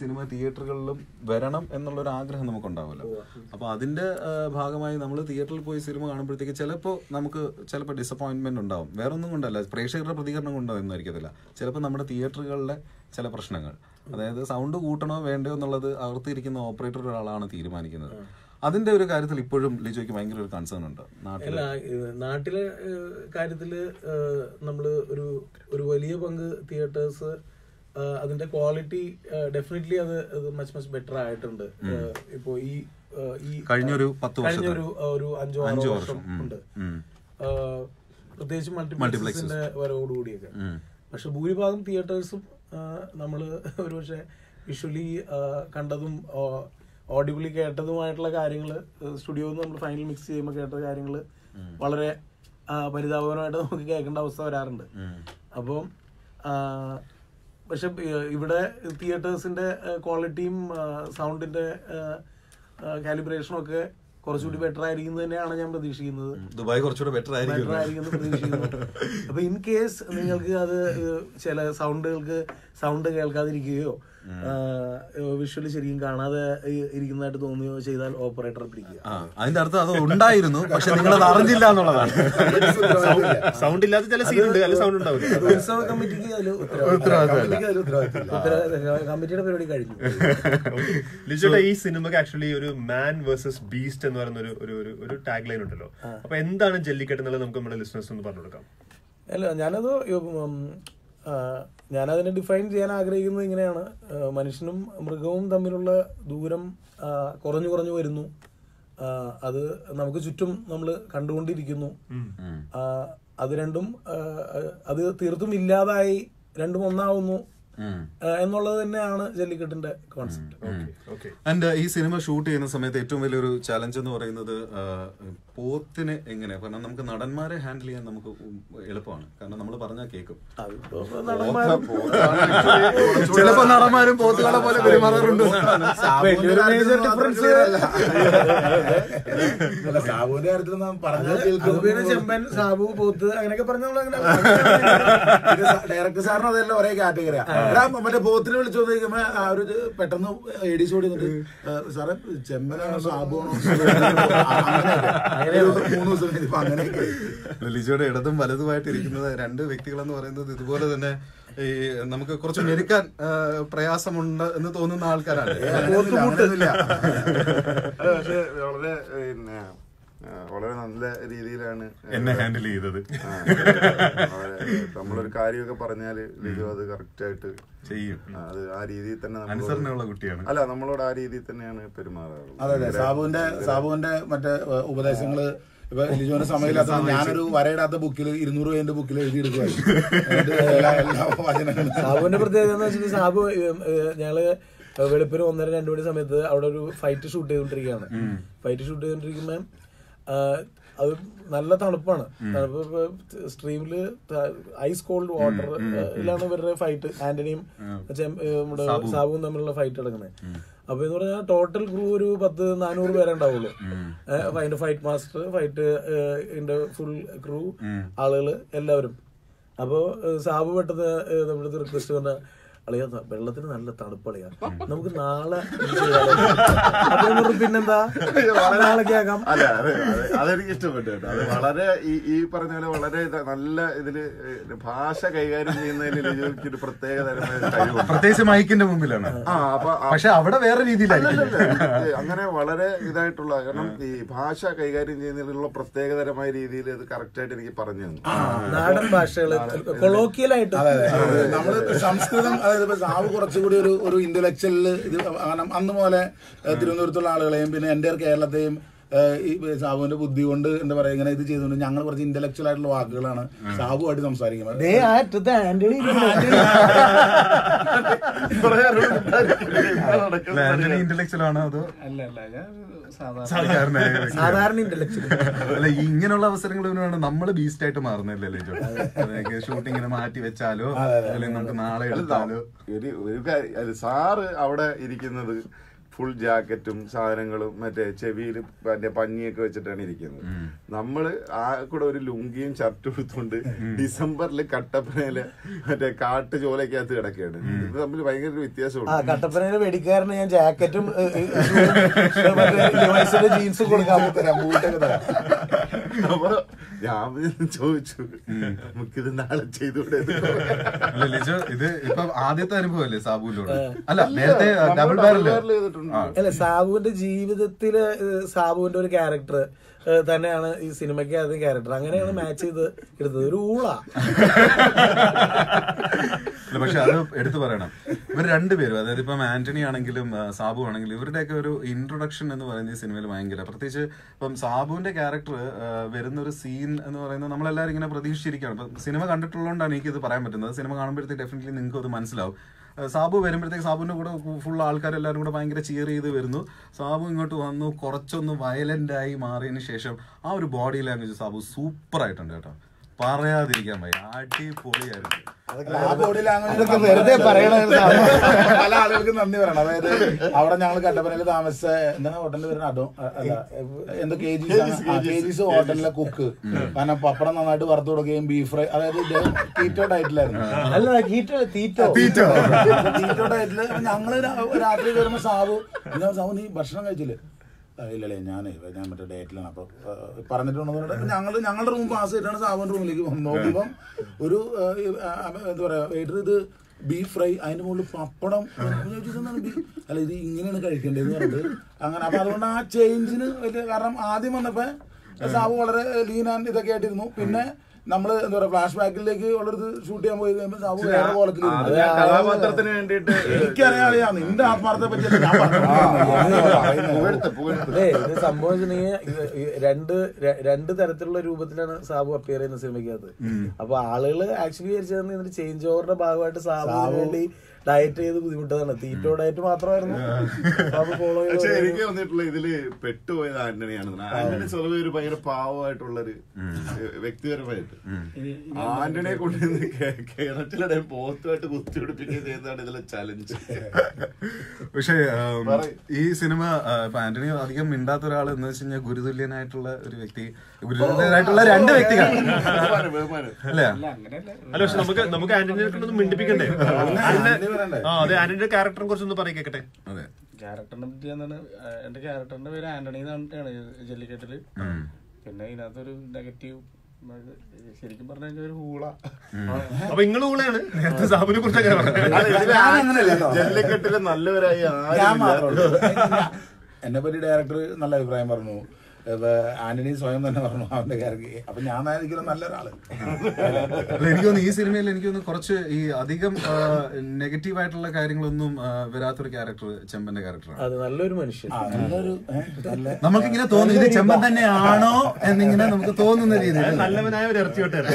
Cinema തിയേറ്ററുകളിലും വരണം എന്നുള്ള ഒരു ആഗ്രഹം നമുക്കുണ്ടാവുമല്ലോ അപ്പൊ അതിന്റെ ആ, ഭാഗമായി നമ്മൾ തിയേറ്ററിൽ പോയി സിനിമ കാണുമ്പോഴത്തേക്ക് ചിലപ്പോൾ നമുക്ക് ചിലപ്പോൾ ഡിസപ്പോയിന്റ്മെന്റ് ഉണ്ടാവും വേറെ ഒന്നും കൊണ്ടല്ല പ്രേക്ഷകരുടെ പ്രതികരണം കൊണ്ടോ എന്നായിരിക്കത്തില്ല ചിലപ്പോൾ നമ്മുടെ തിയേറ്ററുകളിലെ ചില പ്രശ്നങ്ങൾ അതായത് സൗണ്ട് കൂട്ടണോ വേണ്ടയോ എന്നുള്ളത് അകർത്തിരിക്കുന്ന ഓപ്പറേറ്റർ ഒരാളാണ് തീരുമാനിക്കുന്നത് അതിന്റെ ഒരു കാര്യത്തിൽ ഇപ്പോഴും ലിജോയ്ക്ക് ഭയങ്കര ഒരു കൺസേൺ ഉണ്ട് നാട്ടിൽ അല്ല ഇത് നാട്ടിലെ ഏഹ്, കാര്യത്തില് ഏഹ്, നമ്മള് ഒരു ഒരു വലിയ പങ്ക് തിയേറ്റേഴ്സ് അതിന്റെ ക്വാളിറ്റി ഡെഫിനറ്റ്ലി അത് മച്ച് മച്ച് ബെറ്റർ ആയിട്ടുണ്ട് ഏഹ്, ഇപ്പോ ഈ ഏഹ്, ഈ കഴിഞ്ഞൊരു പത്ത് വർഷത്തെ കഴിഞ്ഞൊരു ഒരു അഞ്ചോ അഞ്ച് ആറോ വർഷം, വർഷം ഉം, ഉണ്ട് ഉം. ഏഹ്, പ്രത്യേകിച്ച് മൾട്ടിപ്ലക്സിന്റെ വരവോടുകൂടിയൊക്കെ ഉം. പക്ഷെ ഭൂരിഭാഗം തിയേറ്റേഴ്സും നമ്മൾ ഒരുപക്ഷെ വിഷ്വലി കണ്ടതും ഓഡിബിളി കേട്ടതുമായിട്ടുള്ള കാര്യങ്ങൾ സ്റ്റുഡിയോയിൽ നമ്മൾ ഫൈനൽ മിക്സ് ചെയ്യുമ്പോൾ കേട്ട കാര്യങ്ങൾ വളരെ ആ, പരിതാപകരമായിട്ട് നമുക്ക് കേൾക്കേണ്ട അവസ്ഥ വരാറുണ്ട് അപ്പം പക്ഷെ ഇവിടെ തിയേറ്റേഴ്സിന്റെ ക്വാളിറ്റിയും സൗണ്ടിന്റെ കാലിബ്രേഷനും ഒക്കെ കുറച്ചുകൂടി ബെറ്റർ ആയിരിക്കും തന്നെയാണ് ഞാൻ പ്രതീക്ഷിക്കുന്നത് ദുബായ് കുറച്ചുകൂടെ ബെറ്റർ ആയിരിക്കും ബെറ്റർ ആയിരിക്കും എന്ന് പ്രതീക്ഷിക്കുന്നു അപ്പൊ ഇൻ കേസ് നിങ്ങൾക്ക് അത് ഏഹ്, ചില സൗണ്ടുകൾക്ക് സൗണ്ട് കേൾക്കാതിരിക്കുകയോ വിഷ്വലി ശരിക്കും കാണാതെ ഇ- ഇരിക്കുന്നതായിട്ട് തോന്നുകയോ ചെയ്താൽ ഓപ്പറേറ്റർ പിടിക്കുക ആ അതിന്റെ അർത്ഥം അത് ഉണ്ടായിരുന്നു പക്ഷെ നിങ്ങൾ അത് അറിഞ്ഞില്ല എന്നുള്ളതാണ് സൗണ്ട് ഇല്ലാത്ത ചില സീൻ ഉണ്ട് അല്ല സൗണ്ട് ഉണ്ടാവില്ല അത് ഉത്സവ കമ്മിറ്റിക്ക് അതിൽ ഉത്തരവാദിത്തം കമ്മിറ്റിയുടെ പരിപാടി കഴിഞ്ഞു ലിജോട്ട ഈ സിനിമക്ക് ആക്ച്വലി ഒരു മാൻ വേഴ്സസ് ബീസ്റ്റ് എന്ന് പറയുന്ന ഒരു ഒരു ഒരു- ഒരു ടാഗ് ലൈൻ ഉണ്ടല്ലോ അപ്പൊ എന്താണ് ജല്ലിക്കെട്ട് എന്നുള്ളത് നമുക്ക് നമ്മുടെ ലിസണേഴ്സ് ഒന്ന് പറഞ്ഞു കൊടുക്കാം അല്ല ഞാനത് ഉം, ആ, ഞാനതിനെ ഡിഫൈൻ ചെയ്യാൻ ആഗ്രഹിക്കുന്നത് ഇങ്ങനെയാണ് ആ, മനുഷ്യനും മൃഗവും തമ്മിലുള്ള ദൂരം ആ, കുറഞ്ഞു കുറഞ്ഞു വരുന്നു ആ, അത് നമുക്ക് ചുറ്റും നമ്മൾ കണ്ടുകൊണ്ടിരിക്കുന്നു ആ, അത് രണ്ടും ആ, അത് തീർത്തും ഇല്ലാതായി രണ്ടും ഒന്നാവുന്നു ഉം. ആ, എന്നുള്ളത് തന്നെയാണ് ജല്ലിക്കെട്ടിന്റെ കോൺസെപ്റ്റ് ഓക്കെ ആൻഡ് ഈ സിനിമ ഷൂട്ട് ചെയ്യുന്ന സമയത്ത് ഏറ്റവും വലിയൊരു ചലഞ്ച് എന്ന് പറയുന്നത് ആ, പോത്തിനെ എങ്ങനെ കാരണം നമുക്ക് നടന്മാരെ ഹാൻഡിൽ ചെയ്യാൻ നമുക്ക് ഉം എളുപ്പമാണ് കാരണം നമ്മൾ പറഞ്ഞാൽ കേൾക്കും ചിലപ്പോ നടന്മാരും പോത്തുകളെ പോലെ പെരുമാറാറുണ്ട് വലിയൊരു മേജർ ഡിഫറൻസ് സാബുവിന്റെ കാര്യത്തിൽ നാം പറഞ്ഞാൽ അത് പിന്നെ ചെമ്പൻ സാബു പോത്ത് അങ്ങനെയൊക്കെ പറഞ്ഞ നമ്മളങ്ങനെ ഡയറക്ടർ സാറിന് അതെല്ലാം ഒരേ കാറ്റഗറിയാ എടാ മറ്റേ ബോത്തിന് വിളിച്ചു വന്നിരിക്കുമ്പോ ആ ഒരു ഇത് പെട്ടെന്ന് എഡിസ് ഓടി നിന്നിട്ട് സാറേ ചെമ്മനാണോ സാബുവാണോ അങ്ങനെ മൂന്ന് ദിവസം കഴിഞ്ഞപ്പോ അങ്ങനെയൊക്കെ ലിജോയുടെ ഇടതും വലതുമായിട്ട് ഇരിക്കുന്നത് രണ്ട് വ്യക്തികളെന്ന് പറയുന്നത് ഇതുപോലെ തന്നെ ഈ നമുക്ക് കുറച്ച് ഞെരുക്കാൻ ആ, പ്രയാസമുണ്ട് എന്ന് തോന്നുന്ന ആൾക്കാരാണ് അങ്ങനെയൊന്നുമില്ല. അത് പക്ഷെ വളരെ പിന്നെ ആ, വളരെ നല്ല രീതിയിലാണ് എന്നെ ഹാൻഡിൽ ചെയ്തത് ആ, വളരെ നമ്മളൊരു കാര്യമൊക്കെ പറഞ്ഞാല് ലിജു അത് കറക്റ്റ് ആയിട്ട് ചെയ്യും ആ, അത് ആ രീതിയിൽ തന്നെ നമ്മളോട് അനുസരണയുള്ള കുട്ടിയാണ് അല്ല നമ്മളോട് ആ രീതിയിൽ തന്നെയാണ് പെരുമാറാറുള്ളത് അതെ അതെ സാബുവിന്റെ സാബുവിന്റെ മറ്റേ ഏഹ്, ഉപദേശങ്ങള് ഇപ്പൊ ലിജോന്റെ സമയമില്ലാത്ത ഞാനൊരു വരയിടാത്ത ബുക്കിൽ ഇരുന്നൂറ് രൂപന്റെ ബുക്കിൽ എഴുതിയെടുക്കുമായിരുന്നു എന്നിട്ട് എല്ലാ എല്ലാ വചനങ്ങളും സാബുവിന്റെ പ്രത്യേകത എന്ന് വെച്ചാൽ സാബു ഏം, ഏ, ഞങ്ങള് വെളുപ്പിന് ഒന്നര രണ്ടു മണി സമയത്ത് അവിടെ ഒരു ഫൈറ്റ് ഷൂട്ട് ചെയ്തോണ്ടിരിക്കുകയാണ് ഫൈറ്റ് ഷൂട്ട് ചെയ്തോണ്ടിരിക്കുമ്പോ ആ, അത് നല്ല തണുപ്പാണ് തണുപ്പ് സ്ട്രീമില് ഐസ് കോൾഡ് വാട്ടർ ഇതിലാണ് ഇവരുടെ ഫൈറ്റ് ആന്റണിയും ചെം- ഏ, നമ്മുടെ സാബുവും തമ്മിലുള്ള ഫൈറ്റ് നടക്കുന്നത് അപ്പൊ എന്ന് പറഞ്ഞാൽ ടോട്ടൽ ക്രൂ ഒരു പത്ത് നാനൂറ് പേരെ ഉണ്ടാവുള്ളൂ ഏഹ്, അപ്പൊ അതിന്റെ ഫൈറ്റ് മാസ്റ്റർ ഫൈറ്റ് ഇതിന്റെ ഫുൾ ക്രൂ ആളുകള് എല്ലാവരും അപ്പോ ഏഹ്, സാബു പെട്ടെന്ന് ഏഹ്, നമ്മുടെ അടുത്ത് റിക്വസ്റ്റ് പറഞ്ഞ അളിയാ ന- വെള്ളത്തിന് നല്ല തണുപ്പളിയാ നമുക്ക് നാളെ ഇത് ചെയ്താലോ?" അപ്പൊ ഞാൻ പറഞ്ഞു, പിന്നെന്താ നാളെ കേൾക്കാം അല്ല അത് അത് അതെനിക്ക് ഇഷ്ടപ്പെട്ടു കേട്ടോ അത് വളരെ ഈ ഈ പറഞ്ഞ പോലെ വളരെ ഇത് നല്ല ഇതില് ഏഹ് ഭാഷ കൈകാര്യം ചെയ്യുന്നതിൽ ലിജോയ്ക്ക് ഒരു പ്രത്യേക തരമായ ഒരു കഴിവുണ്ട് പ്രത്യേകിച്ച് മൈക്കിന്റെ മുമ്പിലാണ് ആ അപ്പൊ ആ- പക്ഷെ അവിടെ വേറെ രീതിയിലായിരിക്കും അല്ലല്ല, ഇത് അങ്ങനെ വളരെ ഇതായിട്ടുള്ള കാരണം ഈ ഭാഷ കൈകാര്യം ചെയ്യുന്നതിലുള്ള പ്രത്യേകതരമായ രീതിയിൽ ഇത് കറക്റ്റ് ആയിട്ട് എനിക്ക് പറഞ്ഞു തന്നു നാടൻ ഭാഷകള് കൊളോക്കിയലായിട്ട് നമ്മള് സംസ്കൃതം അതായത് ഇപ്പൊ സാബ് കുറച്ചുകൂടി ഒരു ഒരു ഇന്റലക്ച്വലില് ഇത് കാരണം അന്ന് പോലെ ഏഹ്, തിരുവനന്തപുരത്തുള്ള ആളുകളെയും പിന്നെ എൻ്റെ കേരളത്തെയും ഏഹ്, ഈ സാബുവിന്റെ ബുദ്ധി കൊണ്ട് എന്താ പറയാ ഇങ്ങനെ ഇത് ചെയ്തുകൊണ്ട് ഞങ്ങൾ കുറച്ച് ഇന്റലക്ച്വൽ ആയിട്ടുള്ള വാക്കുകളാണ് സാബുമായിട്ട് സംസാരിക്കുന്നത് ദേ ആ അറ്റത്ത് ആന്റണി ആന്റണി ഇന്റലക്ച്വൽ ആണോ അതോ അല്ല അല്ല ഞാൻ സാധാരണ സാധാരണ സാധാരണ ഇന്റലക്ച്വൽ അല്ല ഈ ഇങ്ങനെയുള്ള അവസരങ്ങൾ വേണം നമ്മൾ ബീസ്റ്റ് ആയിട്ട് മാറുന്നല്ലേ ലിജോ ഷൂട്ടിങ്ങിന് മാറ്റി വെച്ചാലോ അല്ലെങ്കിൽ നമുക്ക് നാളെ എടുത്താലോ ഒരു ഒരു കാര്യം അത് സാറ് അവിടെ ഇരിക്കുന്നത് ഫുൾ ജാക്കറ്റും സാധനങ്ങളും മറ്റേ ചെവിയിൽ മറ്റേ പഞ്ഞിയൊക്കെ വെച്ചിട്ടാണ് ഇരിക്കുന്നത് നമ്മള് ആ കൂടെ ഒരു ലുങ്കിയും ഷർട്ടും എടുത്തുകൊണ്ട് ഡിസംബറിൽ കട്ടപ്പനയില് മറ്റേ കാട്ടു ചോലക്കകത്ത് കിടക്കുകയാണ് ഇത് തമ്മിൽ ഭയങ്കര ഒരു ആ വ്യത്യാസമുണ്ട് കട്ടപ്പനയിലെ വെടിക്കാരന് ഞാൻ ജാക്കറ്റും ജീൻസും കൊടുക്കാൻ തരാം ബൂട്ടൊക്കെ തരാം അപ്പൊ ഞാൻ പിന്നെ ചോദിച്ചു നമുക്കിത് നാളെ ചെയ്തുകൂടെ അല്ല ലിജോ ഇത് ഇപ്പൊ ആദ്യത്തെ അനുഭവമല്ലേ സാബുവിലൂടെ അല്ല നേരത്തെ ഡബിൾ ബാരല് ചെയ്തിട്ടുണ്ട് അല്ല സാബുവിന്റെ ജീവിതത്തില് ഏഹ്, സാബുവിന്റെ ഒരു ക്യാരക്ടർ തന്നെയാണ് ഈ സിനിമയ്ക്ക് ആദ്യം ക്യാരക്ടർ അങ്ങനെയാണ് മാച്ച് ചെയ്ത് എടുത്തത് ഒരു ഊള അല്ല, പക്ഷെ അത് എടുത്തു പറയണം ഇവർ രണ്ടുപേരും അതായത് ഇപ്പം ആന്റണി ആണെങ്കിലും ആ, സാബു ആണെങ്കിലും ഇവരുടെയൊക്കെ ഒരു ഇൻട്രൊഡക്ഷൻ എന്ന് പറയുന്ന ഈ സിനിമയിൽ ഭയങ്കര പ്രത്യേകിച്ച് ഇപ്പം സാബുവിന്റെ ക്യാരക്ടർ വരുന്ന ഒരു സീൻ എന്ന് പറയുന്നത് നമ്മളെല്ലാവരും ഇങ്ങനെ പ്രതീക്ഷിച്ചിരിക്കുകയാണ് ഇപ്പം സിനിമ കണ്ടിട്ടുള്ളതുകൊണ്ടാണ് എനിക്കിത് പറയാൻ പറ്റുന്നത് സിനിമ കാണുമ്പോഴത്തേക്ക് ഡെഫിനറ്റ്ലി നിങ്ങൾക്ക് അത് മനസ്സിലാവും ആ, സാബു വരുമ്പോഴത്തേക്ക് സാബുവിന്റെ കൂടെ ഫുൾ ആൾക്കാരെല്ലാവരും കൂടെ ഭയങ്കര ചിയർ ചെയ്ത് വരുന്നു സാബു ഇങ്ങോട്ട് വന്നു കുറച്ചൊന്ന് വയലന്റ് ആയി മാറിയതിന് ശേഷം ആ ഒരു ബോഡി ലാംഗ്വേജ് സാബു സൂപ്പർ ആയിട്ടുണ്ട് കേട്ടോ പറയാതിരിക്കാൻ വയ്യ അടിപൊളിയായിരുന്നു ആ ബോഡി ലാംഗ്വേജ് അതൊക്കെ വെറുതെ പറയണ പല ആളുകൾക്കും നന്ദി പറയണം അതായത് അവിടെ ഞങ്ങൾ കട്ടപ്പനയിൽ താമസിച്ച എന്താണ് ഹോട്ടലിൽ വരുന്ന അതോ അല്ല എന്തോ കെ ജീസ് കെ ജീസ് ഹോട്ടലിലെ കുക്ക് കാരണം പപ്പടം നന്നായിട്ട് വറുത്ത് കൊടുക്കുകയും ബീഫ് ഫ്രൈ അതായത് തീറ്റോ ഡയറ്റിലായിരുന്നു അല്ല ഹീറ്റോ തീറ്റോ തീറ്റോ ഡയറ്റില് അപ്പൊ ഞങ്ങള് രാ- രാത്രി വരുമ്പോ സാബു ഞാൻ സാബു നീ ഭക്ഷണം കഴിച്ചില്ലേ "ആ, ഇല്ലല്ലേ ഞാൻ ഞാൻ മറ്റേ ഡയറ്റിലാണ് അപ്പൊ ആ, പറഞ്ഞിട്ടുണ്ടെന്ന് അപ്പൊ ഞങ്ങള് ഞങ്ങളുടെ റൂം പാസ് ചെയ്തിട്ടാണ് സാബുവിന്റെ റൂമിലേക്ക് വന്നത് നോക്കുമ്പം ഒരു ആ, ഈ, ആ, എന്താ പറയാ വെയിറ്റർ ഇത് ബീഫ് ഫ്രൈ അതിന്റെ മുകളിൽ പപ്പടം ഞാൻ ചോദിച്ചു, "ഇതെന്താണ് ബീഫ്?" അല്ല ഇത് ഇങ്ങനെയാണ് കഴിക്കേണ്ടത് പറഞ്ഞിട്ട് അങ്ങനെ അപ്പൊ അതുകൊണ്ട് ആ ചേഞ്ചിന് വലിയ കാരണം ആദ്യം വന്നപ്പോ സാബു വളരെ ലീൻ ആൻഡ് ഇതൊക്കെ ആയിട്ടിരുന്നു പിന്നെ നമ്മള് എന്താ പറയാ ഫ്ലാഷ് ബാക്കിലേക്ക് ഉള്ളത് ഷൂട്ട് ചെയ്യാൻ പോയി കഴിയുമ്പോൾ സാബു വേറെ കോലത്തിലിരുന്നു അത് ഞാൻ കഥാപാത്രത്തിന് വേണ്ടിയിട്ട് എനിക്കറിയാം അറിയാം നിന്റെ ആത്മാർത്ഥത്തെ പറ്റി ഞാൻ പറഞ്ഞു പുകഴ്ത്ത് പുകഴ്ത്ത് അല്ലേ ഇത് സംഭവം വെച്ചിട്ടുണ്ടെങ്കിൽ ഇത് ഈ രണ്ട് ര- രണ്ട് തരത്തിലുള്ള രൂപത്തിലാണ് സാബു അപ്പിയർ ചെയ്യുന്ന സിനിമയ്ക്കകത്ത് അപ്പൊ ആളുകള് ആക്ച്വലി വിചാരിച്ചത് ഇതിന്റെ ചേഞ്ച് ഓവറിന്റെ ഭാഗമായിട്ട് സാബുവിന് വേണ്ടി ഡയറ്റ് ചെയ്ത് ബുദ്ധിമുട്ടതാണ് തീറ്റോ ഡയറ്റ് മാത്രമായിരുന്നു സാബു ഫോളോ പക്ഷെ ചെയ്ത് എനിക്ക് തോന്നിയിട്ടുള്ള ഇതില് പെട്ടുപോയത് ആന്റണിയാണ് ആന്റണി സ്വതവേ ഒരു ഭയങ്കര പാവമായിട്ടുള്ളൊരു വ്യക്തിപരമായിട്ട് ആന്റണിയെ കൊണ്ടുവന്ന് കേരളത്തിലെ പോത്തുമായിട്ട് കുത്തിപിടിപ്പിക്കുകയും ചെയ്യുന്നതാണ് ഇതിലെ ചലഞ്ച് പക്ഷേ ഉം, പറയ്. ഈ സിനിമ ആ, ഇപ്പൊ ആന്റണി അധികം മിണ്ടാത്ത ഒരാൾ എന്ന് വെച്ച് കഴിഞ്ഞാൽ ഗുരുതുല്യനായിട്ടുള്ള ഒരു വ്യക്തി ഗുരുതുല്യനായിട്ടുള്ള രണ്ട് വ്യക്തികൾ ബഹുമാനം, ബഹുമാനം. അല്ലേ അല്ല പക്ഷെ നമുക്ക് നമുക്ക് ആന്റണിയെ കൊണ്ടൊന്ന് മിണ്ടിപ്പിക്കണ്ടേ ആന്റണിയുടെ- ആ അതെ ആന്റണിയുടെ ക്യാരക്ടറിനെ കുറിച്ചൊന്ന് പറയും കേക്കട്ടെ അതെ ക്യാരക്ടറിനെ പറ്റി എന്താണ് ആ, എന്റെ ക്യാരക്ടറിന്റെ പേര് ആന്റണി എന്നാണ് ജല്ലിക്കെട്ടില് പിന്നെ ഇതിനകത്തൊരു നെഗറ്റീവ് ശരിക്കും പറഞ്ഞ ഒരു ഹൂള അപ്പൊ നിങ്ങൾ കൂടെയാണ് നേരത്തെ സാബുനെ കുറിച്ച് അങ്ങനെ പറഞ്ഞത് അല്ല, ഇതില് ഞാൻ അങ്ങനെയല്ല കേട്ടോ. ജല്ലിക്കെട്ടില് നല്ലവരായി ഞാൻ ആരും മാത്രമേ എന്നെ പറ്റി ഡയറക്ടർ നല്ല അഭിപ്രായം പറഞ്ഞു ഇപ്പൊ ആന്റണി സ്വയം തന്നെ പറഞ്ഞു അവന്റെ ക്യാരക്ടർ അപ്പൊ ഞാൻ ആയിരിക്കും നല്ലൊരാള് അല്ല, എനിക്ക് തോന്നുന്നു ഈ സിനിമയിൽ എനിക്ക് തോന്നുന്നു കുറച്ച് ഈ അധികം നെഗറ്റീവ് ആയിട്ടുള്ള കാര്യങ്ങളൊന്നും ആ, വരാത്തൊരു ക്യാരക്ടർ ചെമ്പന്റെ ക്യാരക്ടറാണ് അത് നല്ലൊരു മനുഷ്യൻ ആ, നല്ലൊരു ഏ, നല്ല നമുക്ക് ഇങ്ങനെ തോന്നുന്നു ഇത് ചെമ്പൻ തന്നെയാണോ എന്നിങ്ങനെ നമുക്ക് തോന്നുന്ന രീതിയിൽ നല്ലവനായ ഒരു ഇറച്ചി വെട്ടേ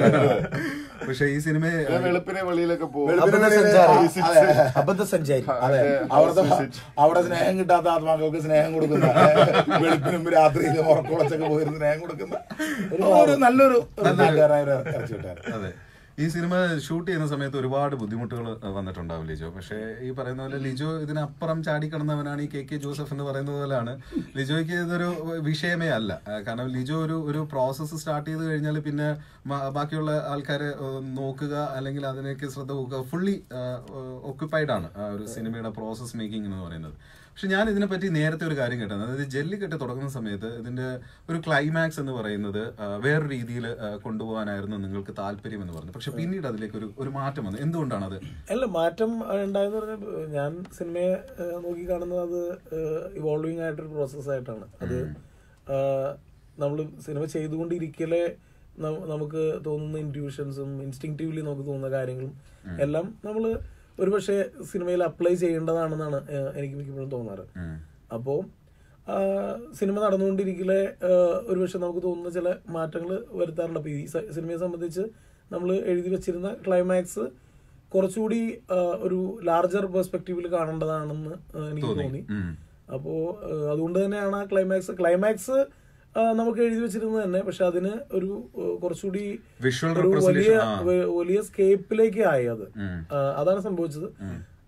പക്ഷെ ഈ സിനിമയെ വെളുപ്പിനെ വെളിയിലൊക്കെ പോകും അബദ്ധ സഞ്ചാരി അബദ്ധ സഞ്ചാരി അതെ അവിടുത്തെ അവിടെ സ്നേഹം കിട്ടാത്ത ആത്മാക്കൾക്ക് സ്നേഹം കൊടുക്കുന്ന ഏ, വെളുപ്പിനും രാത്രിയിലും ഉറക്കുളച്ചൊക്കെ പോയിരുന്ന് സ്നേഹം കൊടുക്കുന്ന ഒരു നല്ലൊരു ഒരു നാട്ടുകാരനായ ഒരു ഇറച്ചി കിട്ടാറ് അതെ ഈ സിനിമ ഷൂട്ട് ചെയ്യുന്ന സമയത്ത് ഒരുപാട് ബുദ്ധിമുട്ടുകൾ വന്നിട്ടുണ്ടാവും ലിജോ പക്ഷേ ഈ പറയുന്ന പോലെ ലിജോ ഇതിനപ്പുറം ചാടിക്കടന്നവനാണ് ഈ കെ കെ ജോസഫ് എന്ന് പറയുന്നത് പോലെയാണ് ലിജോയ്ക്ക് ഇതൊരു വിഷയമേ അല്ല ആ, കാരണം ലിജോ ഒരു ഒരു പ്രോസസ്സ് സ്റ്റാർട്ട് ചെയ്ത് കഴിഞ്ഞാൽ പിന്നെ മ- ബാക്കിയുള്ള ആൾക്കാരെ ഏഹ്, നോക്കുക അല്ലെങ്കിൽ അതിനേക്ക് ശ്രദ്ധ കൊടുക്കുക ഫുള്ളി ഓക്യുപ്പൈഡ് ആണ് ആ ഒരു സിനിമയുടെ പ്രോസസ് മേക്കിംഗ് എന്ന് പറയുന്നത് പക്ഷെ ഞാൻ ഇതിനെപ്പറ്റി നേരത്തെ ഒരു കാര്യം കേട്ടത് അതായത് ജല്ലിക്കെട്ട് തുടങ്ങുന്ന സമയത്ത് ഇതിന്റെ ഒരു ക്ലൈമാക്സ് എന്ന് പറയുന്നത് ആ, വേറൊരു രീതിയിൽ കൊണ്ടുപോകാനായിരുന്നു നിങ്ങൾക്ക് താല്പര്യം എന്ന് പറഞ്ഞു പക്ഷെ പിന്നീട് അതിലേക്ക് ഒരു ഒരു മാറ്റം വന്നു എന്തുകൊണ്ടാണ് അത് അല്ല മാറ്റം ഉണ്ടായെന്ന് പറഞ്ഞാൽ ഞാൻ സിനിമയെ ഏഹ്, നോക്കി കാണുന്നത് അത് ഇവോൾവിങ് ആയിട്ടൊരു പ്രോസസ് ആയിട്ടാണ് അത് നമ്മൾ സിനിമ ചെയ്തുകൊണ്ടിരിക്കലേ ന- നമുക്ക് തോന്നുന്ന ഇൻറ്റ്യൂഷൻസും ഇൻസ്റ്റിങ്റ്റീവ്ലി നമുക്ക് തോന്നുന്ന കാര്യങ്ങളും എല്ലാം നമ്മൾ ഒരുപക്ഷെ സിനിമയിൽ അപ്ലൈ ചെയ്യേണ്ടതാണെന്നാണ് ഏഹ്, എനിക്ക് മിക്കപ്പോഴും തോന്നാറ് അപ്പോൾ സിനിമ നടന്നുകൊണ്ടിരിക്കലെ ഒരുപക്ഷെ നമുക്ക് തോന്നുന്ന ചില മാറ്റങ്ങൾ വരുത്താറുണ്ട് അപ്പോൾ ഈ സ- സിനിമയെ സംബന്ധിച്ച് നമ്മൾ എഴുതി വെച്ചിരുന്ന ക്ലൈമാക്സ് കുറച്ചുകൂടി ആ, ഒരു ലാർജർ പെർസ്പെക്റ്റീവിൽ കാണേണ്ടതാണെന്ന് ആ, എനിക്ക് തോന്നി അപ്പോൾ അതുകൊണ്ട് തന്നെയാണ് ആ ക്ലൈമാക്സ് ക്ലൈമാക്സ് നമുക്ക് എഴുതി വെച്ചിരുന്നത് തന്നെ പക്ഷെ അതിന് ഒരു ആ, കുറച്ചുകൂടി Visual ഒരു വലിയ representation, ആ. വ- വലിയ സ്കേപ്പിലേക്ക് ആയി അത് ആ, അതാണ് സംഭവിച്ചത്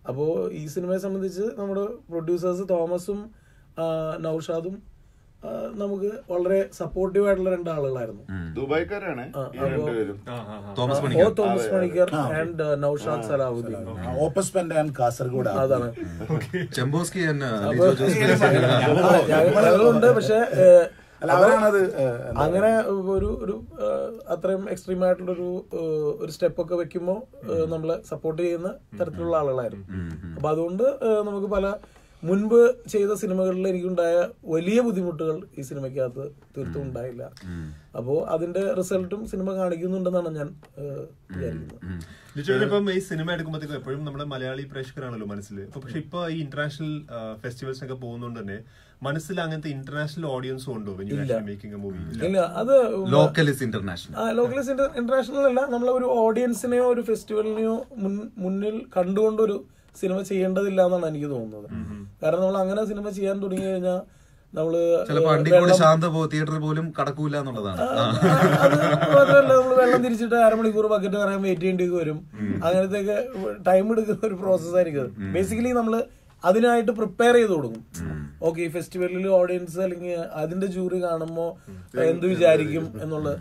അപ്പോൾ ഈ സിനിമയെ സംബന്ധിച്ച് നമ്മുടെ പ്രൊഡ്യൂസേഴ്സ് തോമസും ആ, നൗഷാദും ആ, നമുക്ക് വളരെ സപ്പോർട്ടീവ് ആയിട്ടുള്ള രണ്ടാളുകളായിരുന്നു ദുബായ്ക്കാരാണ് ഈ രണ്ടുപേരും തോമസ് ഓ പണിക്കർ തോമസ് പണിക്കർ ആൻഡ് നൗഷാദ് സലാഹുദ്ദീൻ ഓപ്പസ് പെൻഡ് ആൻഡ് കാസർഗോഡ് അതാണ് ചെമ്പോസ്കി and, uh, ലിജോ ജോസ് ആ, ഞങ്ങളുണ്ട് പക്ഷെ ഏ, അല്ല അവരാണത് ഏഹ്, അങ്ങനെ ഒരു ഒരു ആ, അത്രയും എക്സ്ട്രീം ആയിട്ടുള്ള ഒരു ഒരു സ്റ്റെപ്പ് ഒക്കെ വെക്കുമ്പോൾ നമ്മളെ സപ്പോർട്ട് ചെയ്യുന്ന തരത്തിലുള്ള ആളുകളായിരുന്നു അപ്പൊ അതുകൊണ്ട് ആ, നമുക്ക് പല മുൻപ് ചെയ്ത സിനിമകളിൽ എനിക്കുണ്ടായ വലിയ ബുദ്ധിമുട്ടുകൾ ഈ സിനിമയ്ക്കകത്ത് തീർത്തും ഉണ്ടായില്ല അപ്പോ അതിന്റെ റിസൾട്ടും സിനിമ കാണിക്കുന്നുണ്ടെന്നാണ് ഞാൻ ആ, വിചാരിക്കുന്നത് ലിറ്ററലി ഇപ്പം ഈ സിനിമ എടുക്കുമ്പോഴത്തേക്കും എപ്പോഴും നമ്മുടെ മലയാളി പ്രേക്ഷകരാണല്ലോ മനസ്സിൽ അപ്പൊ പക്ഷെ ഇപ്പൊ ഈ ഇന്റർനാഷണൽ ഫെസ്റ്റിവൽസ് ഒക്കെ പോകുന്നതുകൊണ്ട് തന്നെ മനസ്സിൽ അങ്ങനത്തെ ഇന്റർനാഷണൽ ഓഡിയൻസും ഉണ്ടോ മേക്കിംഗ് എ മൂവി ഇല്ല അത് ലോക്കൽ ഇസ് ഇന്റർനാഷണൽ ആ ലോക്കലൈസ് ഇന്റർനാഷണൽ അല്ല നമ്മൾ ഒരു ഓഡിയൻസിനെയോ ഒരു ഫെസ്റ്റിവലിനെയോ മുൻ- മുന്നിൽ കണ്ടുകൊണ്ടൊരു സിനിമ ചെയ്യേണ്ടതില്ല എന്നാണ് എനിക്ക് തോന്നുന്നത് കാരണം നമ്മൾ അങ്ങനെ സിനിമ ചെയ്യാൻ തുടങ്ങി കഴിഞ്ഞാൽ നമ്മള് ചിലപ്പോ അണ്ടിക്കൂടി ശാന്ത പോ തിയേറ്ററിൽ പോലും കടക്കൂല എന്നുള്ളതാണ് ആ, അത് മാത്രമല്ല നമ്മൾ വെള്ളം തിരിച്ചിട്ട് അരമണിക്കൂർ ബക്കറ്റ് നിറയാൻ വെയിറ്റ് ചെയ്യേണ്ടി വരും അങ്ങനത്തെയൊക്കെ ടൈം എടുക്കുന്ന ഒരു പ്രോസസ് ആയിരിക്കും ബേസിക്കലി നമ്മൾ അതിനായിട്ട് പ്രിപ്പയർ ചെയ്ത് കൊടുക്കും ഓക്കെ ഈ ഫെസ്റ്റിവലിൽ ഓഡിയൻസ് അല്ലെങ്കിൽ അതിന്റെ ജൂറി കാണുമ്പോ എന്ത് വിചാരിക്കും എന്നുള്ളത്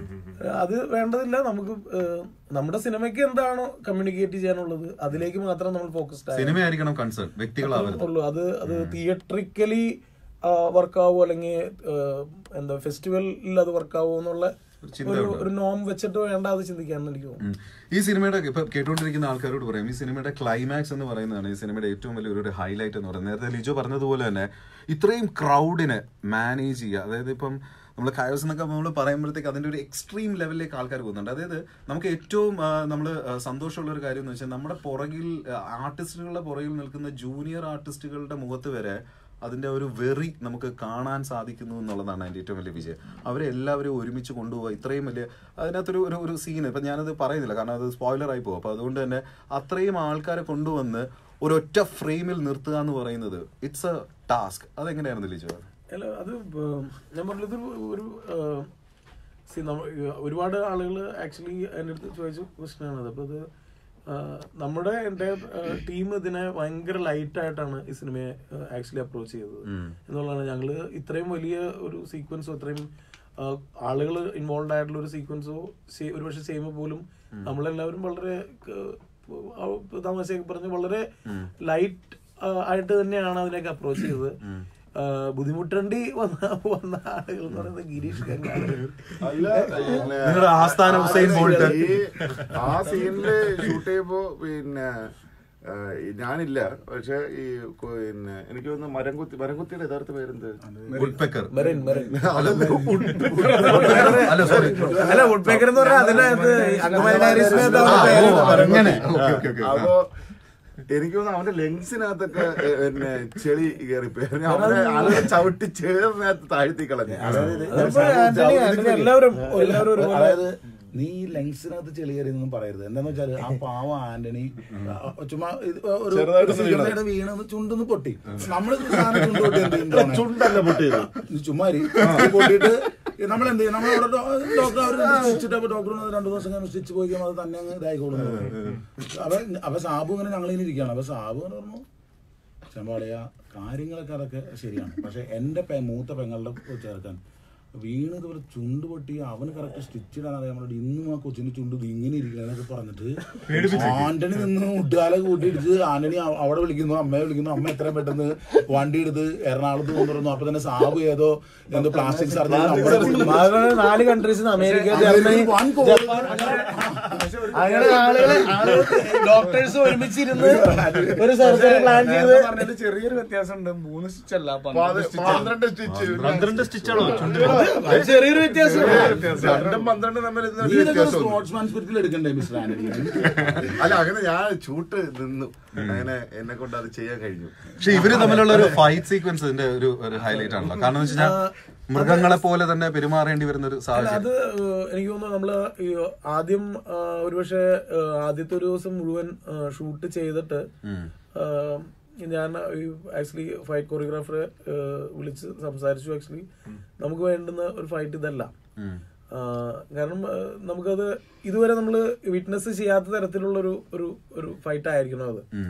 അത് വേണ്ടതില്ല നമുക്ക് ഏഹ്, നമ്മുടെ സിനിമയ്ക്ക് എന്താണോ കമ്മ്യൂണിക്കേറ്റ് ചെയ്യാനുള്ളത് അതിലേക്ക് മാത്രം നമ്മൾ ഫോക്കസ്ഡ് ആയി സിനിമയായിരിക്കണം കൺസേൺ വ്യക്തികളാവരുത് ഉള്ളൂ അത് അത് തിയേറ്ററിക്കലി വർക്കാവോ അല്ലെങ്കിൽ എന്താ ഫെസ്റ്റിവലിൽ അത് വർക്കാവോ എന്നുള്ള ഒരു ഒരു നോം വെച്ചിട്ട് വേണ്ട അത് ചിന്തിക്കാന്ന് എനിക്ക് തോന്നുന്നു ഉം. ഈ സിനിമയുടെ ഇപ്പൊ കേട്ടുകൊണ്ടിരിക്കുന്ന ആൾക്കാരോട് പറയാം ഈ സിനിമയുടെ ക്ലൈമാക്സ് എന്ന് പറയുന്നതാണ് ഈ സിനിമയുടെ ഏറ്റവും വലിയ ഒരു ഹൈലൈറ്റ് എന്ന് പറയുന്നത് നേരത്തെ ലിജോ പറഞ്ഞതുപോലെ തന്നെ ഇത്രയും ക്രൗഡിനെ മാനേജ് ചെയ്യുക അതായത് ഇപ്പം നമ്മൾ കയോസ് എന്നൊക്കെ നമ്മൾ പറയുമ്പോഴത്തേക്ക് അതിന്റെ ഒരു എക്സ്ട്രീം ലെവലിലേക്ക് ആൾക്കാർ പോകുന്നുണ്ട് അതായത് നമുക്ക് ഏറ്റവും നമ്മൾ സന്തോഷമുള്ള ഒരു കാര്യം എന്ന് വെച്ചാൽ നമ്മുടെ പുറകിൽ ആർട്ടിസ്റ്റുകളുടെ പുറകിൽ നിൽക്കുന്ന ജൂനിയർ ആർട്ടിസ്റ്റുകളുടെ മുഖത്ത് വരെ അതിന്റെ ഒരു വെറി നമുക്ക് കാണാൻ സാധിക്കുന്നു എന്നുള്ളതാണ് അതിന്റെ ഏറ്റവും വലിയ വിജയം അവരെ എല്ലാവരും ഒരുമിച്ച് കൊണ്ടുപോകുക ഇത്രയും വലിയ അതിനകത്തൊരു ഒരു ഒരു സീൻ ഇപ്പം ഞാനത് പറയുന്നില്ല കാരണം അത് സ്പോയിലർ ആയി പോകും അപ്പോൾ അതുകൊണ്ട് തന്നെ അത്രയും ആൾക്കാരെ കൊണ്ടുവന്ന് ഒരൊറ്റ ഫ്രെയിമിൽ നിർത്തുക എന്ന് പറയുന്നത് ഇറ്റ്സ് എ ടാസ്ക് അതെങ്ങനെയായിരുന്നു ലിജോ അല്ല അത് ഉം, ഞാൻ പറഞ്ഞത് ഒരു ഉം, see, നമ്മ- ഒരുപാട് ആളുകൾ ആക്ച്വലി എൻ്റെ അടുത്ത് ചോദിച്ച ക്വസ്റ്റ്യൻ ആണത് അപ്പോൾ അത് ആ, നമ്മുടെ എൻ്റെ ടീം ഇതിനെ ഭയങ്കര ലൈറ്റ് ആയിട്ടാണ് ഈ സിനിമയെ ആക്ച്വലി അപ്രോച്ച് ചെയ്തത് എന്നുള്ളതാണ് ഞങ്ങൾ ഇത്രയും വലിയ ഒരു സീക്വൻസോ ഇത്രയും ആളുകൾ ഇൻവോൾവ് ആയിട്ടുള്ള ഒരു സീക്വൻസോ ഒരുപക്ഷെ ചെയ്യുമ്പോൾ പോലും നമ്മളെല്ലാവരും വളരെ തമാശയൊക്കെ പറഞ്ഞ് വളരെ ലൈറ്റ് ആയിട്ട് തന്നെയാണ് അതിനൊക്കെ അപ്രോച്ച് ചെയ്തത് ആ, ബുദ്ധിമുട്ടേണ്ടി വന്ന വന്ന ആളുകൾ എന്ന് പറയുന്നത് ഗിരീഷ് കങ്ങാട് അല്ല പിന്നെ നിങ്ങളുടെ ആസ്ഥാന ഹുസൈൻ ബോൾട്ട് ഈ ആ സീനില് ഷൂട്ട് ചെയ്യുമ്പോ പിന്നെ ആ, ഈ ഞാനില്ല പക്ഷെ ഈ കൊ- പിന്നെ എനിക്ക് തോന്നുന്നു മരംകുത്തി മരംകുത്തിയുടെ യഥാർത്ഥ പേരെന്ത് വുഡ്പെക്കർ മെറിൻ മെറിൻ അല്ല സോറി അല്ല വുഡ്പേക്കർ എന്ന് പറഞ്ഞാൽ അതിനകത്ത് അങ്കമാലി ഡയറീസിനകത്ത് ആ, അവരുടെ പേര് ഓ, അങ്ങനെ ഓക്കെ ഓക്കെ ഓക്കെ അപ്പോ എനിക്ക് തോന്നുന്നു അവന്റെ ലെങ്സിനകത്തൊക്കെ ഏ, പിന്നെ ചെളി കയറിപ്പോയി അവനെ അവനെ ചവിട്ടി ചേർന്നകത്ത് താഴ്ത്തി കളഞ്ഞു അതിപ്പോ ആന്റണി ആന്റണി എല്ലാവരും എല്ലാവരും ഒരുപോലെ അതായത് നീ ലെങ്സിനകത്ത് ചെളിയേറിയെന്നൊന്നും പറയരുത് എന്താന്ന് വെച്ചാല് ആ പാവ ആന്റണി ആ, ചുമ്മാ ഇത് ഒരു ചെറുതായിട്ട് വീണെന്ന് ചുണ്ടൊന്ന് പൊട്ടി നമ്മള് സാധനം ചുണ്ട് പൊട്ടി എന്ത് ചെയ്യും? ചുണ്ടല്ല പൊട്ടിയത് ഇത് ചുമ്മാ ഇരി. ഇത് പൊട്ടിയിട്ട് നമ്മൾ എന്ത് ചെയ്യും നമ്മളവിടെ ഡോക്ടർ അവർ സ്റ്റിച്ചിട്ട് അപ്പൊ ഡോക്ടർ രണ്ടു ദിവസം കഴിഞ്ഞ് സ്റ്റിച്ച് പോയി കഴിയുമ്പോൾ അത് തന്നെ അങ്ങ് ഇതായിക്കോളും എന്ന് പറഞ്ഞു. അപ്പൊ അപ്പൊ സാബു ഇങ്ങനെ ഞങ്ങളിങ്ങനെ ഇരിക്കുകയാണ് അപ്പൊ സാബു ഇങ്ങനെ പറഞ്ഞു ചെമ്പാളിയ കാര്യങ്ങളൊക്കെ അതൊക്കെ ശരിയാണ് പക്ഷെ എന്റെ പെ- മൂത്ത പെങ്ങളുടെ ചേർക്കാൻ വീണ് ഇതുപോലെ ചുണ്ട് പൊട്ടി അവന് കറക്റ്റ് സ്റ്റിച്ച് ഇടാൻ അറിയാൻ വേണ്ടി ഇന്നും ആ കൊച്ചിന്റെ ചുണ്ട് ഇത് ഇങ്ങനെ ഇരിക്കണെന്നൊക്കെ പറഞ്ഞിട്ട് ആന്റണി നിന്ന് മുട്ടുകാലെ കൂട്ടിയിടിച്ച് ആന്റണി അവ- അവിടെ വിളിക്കുന്നു അമ്മയെ വിളിക്കുന്നു അമ്മ എത്രയും പെട്ടെന്ന് വണ്ടി എടുത്ത് എറണാകുളത്ത് കൊണ്ടുവരുന്നു അപ്പൊ തന്നെ സാബു ഏതോ എന്തോ പ്ലാസ്റ്റിക് സർജറി നമ്മുടെ കൊണ്ടുവന്നു. മാത്രമല്ല നാല് കൺട്രീസ് അമേരിക്ക ജർമ്മനി അമേരിക്കയിൽ വൻ കോടി- ജപ്പാൻ അങ്ങനെ അങ്ങനെ ആളുകളെ ആളുകൾ ഡോക്ടേഴ്സ് ഒരുമിച്ചിരുന്ന് ഒരു സർജറി പ്ലാൻ ചെയ്ത് പറഞ്ഞതിൽ ചെറിയൊരു വ്യത്യാസമുണ്ട് മൂന്ന് സ്റ്റിച്ച് അല്ല പന്ത്രണ്ട് stitch ആണ്. പന്ത്രണ്ട് സ്റ്റിച്ച് പന്ത്രണ്ട് സ്റ്റിച്ചാണോ ചുണ്ടിൽ അത് ചെറിയൊരു വ്യത്യാസം രണ്ടും പന്ത്രണ്ടും തമ്മിൽ ഇതിന് നീ ഒരു ഇതൊക്കെ വ്യത്യാസമുണ്ട്. സ്പോർട്സ്മാൻ സ്പിരിറ്റിൽ എടുക്കണ്ടേ മിസ്റ്റർ ആന്റണി അല്ല അങ്ങനെ ഞാൻ ചൂട്ട് നിന്നു അങ്ങനെ എന്നെ കൊണ്ട് അത് ചെയ്യാൻ കഴിഞ്ഞു പക്ഷെ ഇവര് തമ്മിലുള്ള ഒരു ഫൈറ്റ് സീക്വൻസ് ഇതിന്റെ ഒരു ഒരു ഹൈലൈറ്റ് ആണല്ലോ കാരണം എന്ന് വെച്ചാൽ മൃഗങ്ങളെ പോലെ തന്നെ പെരുമാറേണ്ടി വരുന്ന ഒരു അല്ല, സാഹചര്യം അത് ഏഹ്, എനിക്ക് തോന്നുന്നു നമ്മള് ഈ ആദ്യം ആ, ഒരുപക്ഷെ ഏഹ്, ആദ്യത്തെ ഒരു ദിവസം മുഴുവൻ ഷൂട്ട് ചെയ്തിട്ട് ഏഹ്, ഞാൻ ആക്ച്വലി ഫൈറ്റ് കൊറിയോഗ്രാഫറെ വിളിച്ച് സംസാരിച്ചു ആക്ച്വലി നമുക്ക് വേണ്ടുന്ന ഒരു ഫൈറ്റ് ഇതല്ല ആ, കാരണം ആ, നമുക്കത് ഇതുവരെ നമ്മൾ വിറ്റ്നസ് ചെയ്യാത്ത തരത്തിലുള്ള ഒരു ഒരു ഒരു ഫൈറ്റ് ആയിരിക്കണം അത്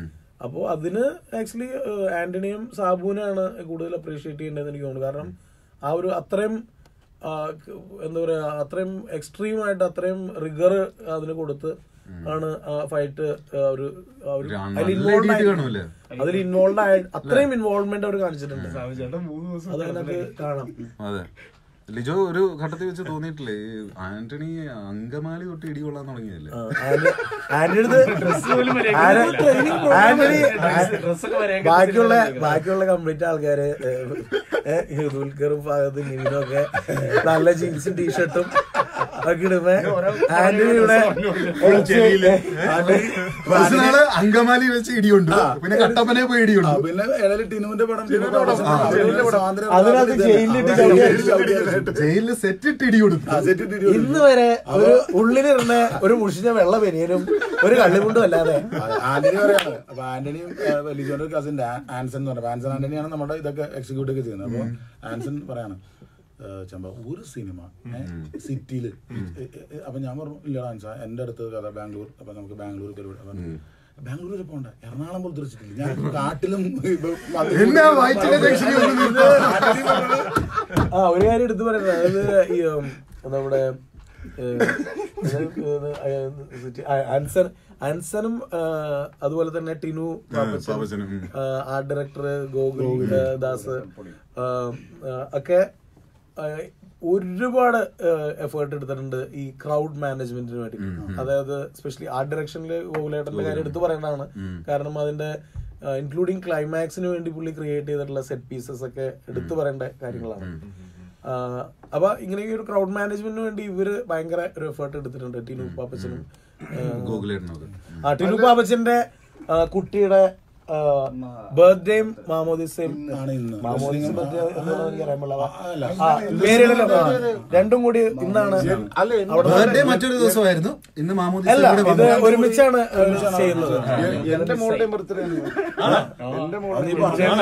അപ്പോൾ അതിന് ആക്ച്വലി ആന്റണിയും സാബുവിനാണ് കൂടുതൽ അപ്രീഷിയേറ്റ് ചെയ്യേണ്ടതെന്ന് എനിക്ക് തോന്നുന്നു കാരണം ആ ഒരു അത്രയും ആ, ക- എന്താ പറയാ അത്രയും എക്സ്ട്രീം ആയിട്ട് അത്രയും റിഗർ അതിന് കൊടുത്ത് ആണ് ആ ഫൈറ്റ് ഒരു ആ ഒരു ഒരു അതിൽ നല്ല involved രീതിയിൽ ആയി- കാണുമല്ലേ? അതിൽ ഇൻവോൾവ് ആയ അത്രയും ഇൻവോൾവ്മെന്റ് അവർ കാണിച്ചിട്ടുണ്ട് ചേട്ടൻ മൂന്ന് ദിവസം അത് അതിനകത്ത് കാണാം അതെ ലിജോ ഒരു ഘട്ടത്തിൽ വെച്ച് തോന്നിയിട്ടില്ലേ ഈ ആന്റണി അങ്കമാലി തൊട്ട് ഇടി കൊള്ളാൻ തുടങ്ങിയല്ലേ ആ, ആന്റ- ആന്റണിയുടെ അടുത്ത് ആന്റ- ആന്റണി ഡ്രസ്സൊക്കെ വരെ ബാക്കിയുള്ള ബാക്കിയുള്ള കംപ്ലീറ്റ് ആൾക്കാര് ഏഹ്, ഏഹ്, ദുൽഖറും ഫഹദും നിവിനും ഒക്കെ നല്ല ജീൻസും ടീഷർട്ടും ഒക്കെ ഇടുമ്പോ ആന്റണി ഇവിടെ ആന്റണി- കുറച്ച് നാള് അങ്കമാലി വെച്ച് ഇടിയുണ്ട് പിന്നെ കട്ടപ്പനെ പോയി ആ, ഇടിയുണ്ട് പിന്നെ ഇടയിൽ ടിനുവിന്റെ പടം ടിനുവിന്റെ പടം അവരുടെ സ്വാതന്ത്ര്യം അതിനകത്ത് ഇതന്നെ. ജയിലിലിട്ട് ആ, ചവിട്ടി ജയിലിൽ ചവിട്ടി ജയിലില് സെറ്റ് ഇട്ട് ഇടി കൊടുത്തു ആ, സെറ്റ് ഇട്ടിട്ട് ഇട്ടു. ഇന്ന് വരെ ഒരു ഉള്ളിലിരുന്ന ഒരു മുഷിഞ്ഞ വെള്ള പെരിയനും ഒരു കള്ളിമുണ്ടും അല്ലാതെ ആ, ആന്റണി പറയാണ് അപ്പൊ ആന്റണിയും ആ, ലിജോന്റെ കസിൻ ആൻസൺ എന്ന് പറയുന്നത് ആൻസൺ ആന്റണിയാണ് നമ്മുടെ ഇതൊക്കെ എക്സിക്യൂട്ടീവ് ഒക്കെ ചെയ്യുന്നത് അപ്പൊ ആൻസൺ പറയാണ് "ഏ, ചമ്പ ഒരു സിനിമ സിറ്റിയില് അപ്പൊ ഞാൻ പറഞ്ഞു ഇല്ല ആൻസ എന്റെ അടുത്ത് കഥ ബാംഗ്ലൂർ അപ്പൊ നമുക്ക് ബാംഗ്ലൂർ പരിപാടി അപ്പൊ ബാംഗ്ലൂർ വരെ പോണ്ട എറണാകുളം പോലും തെറിച്ചിട്ടില്ല ഞാൻ കാട്ടിലും ഇപ്പൊ വന്ന് എന്നാ വയറ്റിലെ ജംഗ്ഷനിൽ വന്ന് ഇത് ആന്റണി പറഞ്ഞത് ആ ഒരു കാര്യം എടുത്തു പറയുന്നത് അതായത് ഈ ഉം, നമ്മുടെ ഏഹ്, ഇത് ഏഹ്, ആ, ആൻസൺ ആൻസനും ആ, അതുപോലെ തന്നെ ടിനു പാപ്പച്ചൻ, പാപ്പച്ചനും, ഉം. ആ, ആർട്ട് ഡയറക്ടർ ഗോകുൽ ഏഹ്, ദാസ് ആ, ആ, ഒക്കെ ആ, ഒരുപാട് എഫേർട്ട് എടുത്തിട്ടുണ്ട് ഈ ക്രൗഡ് മാനേജ്മെന്റിന് വേണ്ടി അതായത് സ്പെഷ്യലി ആർട്ട് ഡയറക്ഷനിൽ ഗോകുലേട്ടന്റെ കാര്യം എടുത്തു പറയേണ്ടതാണ് കാരണം അതിന്റെ ഇൻക്ലൂഡിങ് ക്ലൈമാക്സിന് വേണ്ടി പുള്ളി ക്രിയേറ്റ് ചെയ്തിട്ടുള്ള സെറ്റ് പീസസ് ഒക്കെ എടുത്തു പറയേണ്ട കാര്യങ്ങളാണ് ആ, അപ്പൊ ഇങ്ങനെ ഈ ഒരു ക്രൗഡ് മാനേജ്മെന്റിന് വേണ്ടി ഇവര് ഭയങ്കര ഒരു എഫേർട്ട് എടുത്തിട്ടുണ്ട് ടിനു പാപ്പച്ചനും ഗോകുലേട്ടനത് ആ ടിനു പാപ്പച്ചന്റെ ആ, കുട്ടിയുടെ ബർത്ത്ഡേയും മാമോദിസയും ആണ് ഇന്ന്. മാമോദിസ birthday എന്നുള്ളത് എനിക്ക് അറിയാൻ പാടില്ല. അല്ല. ആ, പേരിടലോ? ആ, രണ്ടും കൂടി ഇന്നാണ് അവിടെ ബർത്ത്ഡേ മറ്റൊരു ദിവസമായിരുന്നു ഇന്ന് മാമോദി അല്ല ഇത് ഒരുമിച്ചാണ് ചെയ്യുന്നത് എന്റെ മോളുടെ ബർത്ത്ഡേ എന്റെ മോളുടെ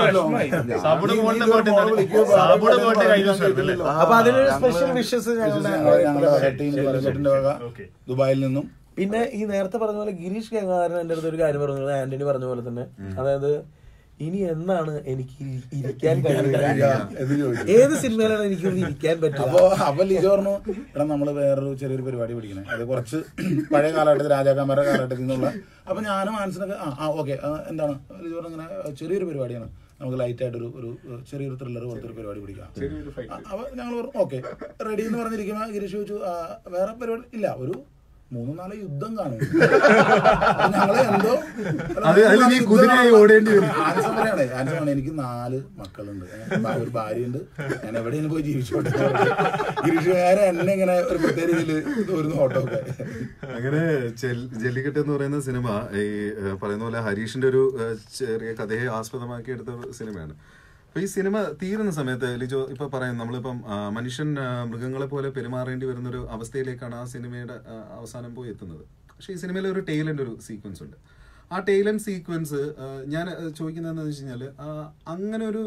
സാബുടെ മോളുടെ ബർത്ത്ഡേ സാബുടെ ബർത്ത്ഡേ കഴിഞ്ഞ ദിവസം ആയിരുന്നല്ലേ? അപ്പൊ അതിനൊരു സ്പെഷ്യൽ വിഷസ് ഞങ്ങളുടെ ഞങ്ങളുടെ ടീം കൊല്ലത്തിന്റെ വക ഓക്കെ ദുബായിൽ നിന്നും പിന്നെ ഈ നേരത്തെ പറഞ്ഞ പോലെ ഗിരീഷ് ഗംഗാധരൻ എന്റെ അടുത്ത് ഒരു കാര്യം പറഞ്ഞത് ആന്റണി പറഞ്ഞ പോലെ തന്നെ അതായത് ഇനി എന്നാണ് എനിക്ക് ഇരി- ഇരിക്കാൻ കഴിയുക എന്ന് ചോദിച്ചു ഏത് സിനിമയിലാണ് എനിക്ക് ഒന്ന് ഇരിക്കാൻ പറ്റുക അപ്പൊ അപ്പൊ ലിജോ പറഞ്ഞു എടാ നമ്മള് വേറൊരു ചെറിയൊരു പരിപാടി പിടിക്കണേ അത് കുറച്ച് പഴയ കാലഘട്ടത്തിൽ രാജാക്കന്മാരുടെ കാലഘട്ടത്തിൽ നിന്നുള്ള അപ്പൊ ഞാനും മനസ്സിനൊക്കെ ആ ആ ഓക്കെ എന്താണ് ലിജോ പറഞ്ഞു ഇങ്ങനെ ചെറിയൊരു പരിപാടിയാണ് നമുക്ക് ലൈറ്റ് ആയിട്ടൊരു ഒരു ചെറിയൊരു ത്രില്ലർ പോലത്തെ ഒരു പരിപാടി പിടിക്കാം ആ, അപ്പൊ ഞങ്ങൾ പറഞ്ഞു ഓക്കെ റെഡി എന്ന് പറഞ്ഞിരിക്കുമ്പോ ഗിരീഷ് ചോദിച്ചു "ആ, വേറെ പരിപാടി ഇല്ല ഒരു മൂന്ന് നാല് യുദ്ധം കാണും അപ്പൊ ഞങ്ങള് എന്തോ അത് അതിൽ നീ കുതിരയായി ഓടേണ്ടി വരും. ആൻസർ പറയണേ ആൻസർ പറയണേ എനിക്ക് നാല് മക്കളുണ്ട് ഏ, ഭാ- ഒരു ഭാര്യയുണ്ട് ഞാൻ എവിടെയെങ്കിലും പോയി ജീവിച്ചോട്ടെ ഗിരീഷുകാരെ എന്നെ ഇങ്ങനെ ഒരു പ്രത്യേക രീതിയിൽ ഒരു നോട്ടമൊക്കെ അങ്ങനെ ജെൽ- ജല്ലിക്കെട്ട് എന്ന് പറയുന്ന സിനിമ ഈ ഏഹ്, പറയുന്ന പോലെ ഹരീഷിന്റെ ഒരു ഏഹ്, ചെറിയ കഥയെ ആസ്പദമാക്കി എടുത്ത ഒരു സിനിമയാണ് അപ്പൊ ഈ സിനിമ തീരുന്ന സമയത്ത് ലിജോ ഇപ്പൊ പറയും നമ്മളിപ്പം ആ, മനുഷ്യൻ ആ, മൃഗങ്ങളെ പോലെ പെരുമാറേണ്ടി വരുന്ന ഒരു അവസ്ഥയിലേക്കാണ് ആ സിനിമയുടെ ആ, അവസാനം പോയി എത്തുന്നത് പക്ഷെ ഈ സിനിമയിൽ ഒരു ടൈലന്റ് ഒരു സീക്വൻസ് ഉണ്ട് ആ ടൈലന്റ് സീക്വൻസ് ഞാൻ ചോദിക്കുന്നത് എന്താണെന്ന് വെച്ച് കഴിഞ്ഞാൽ അങ്ങനെ ഒരു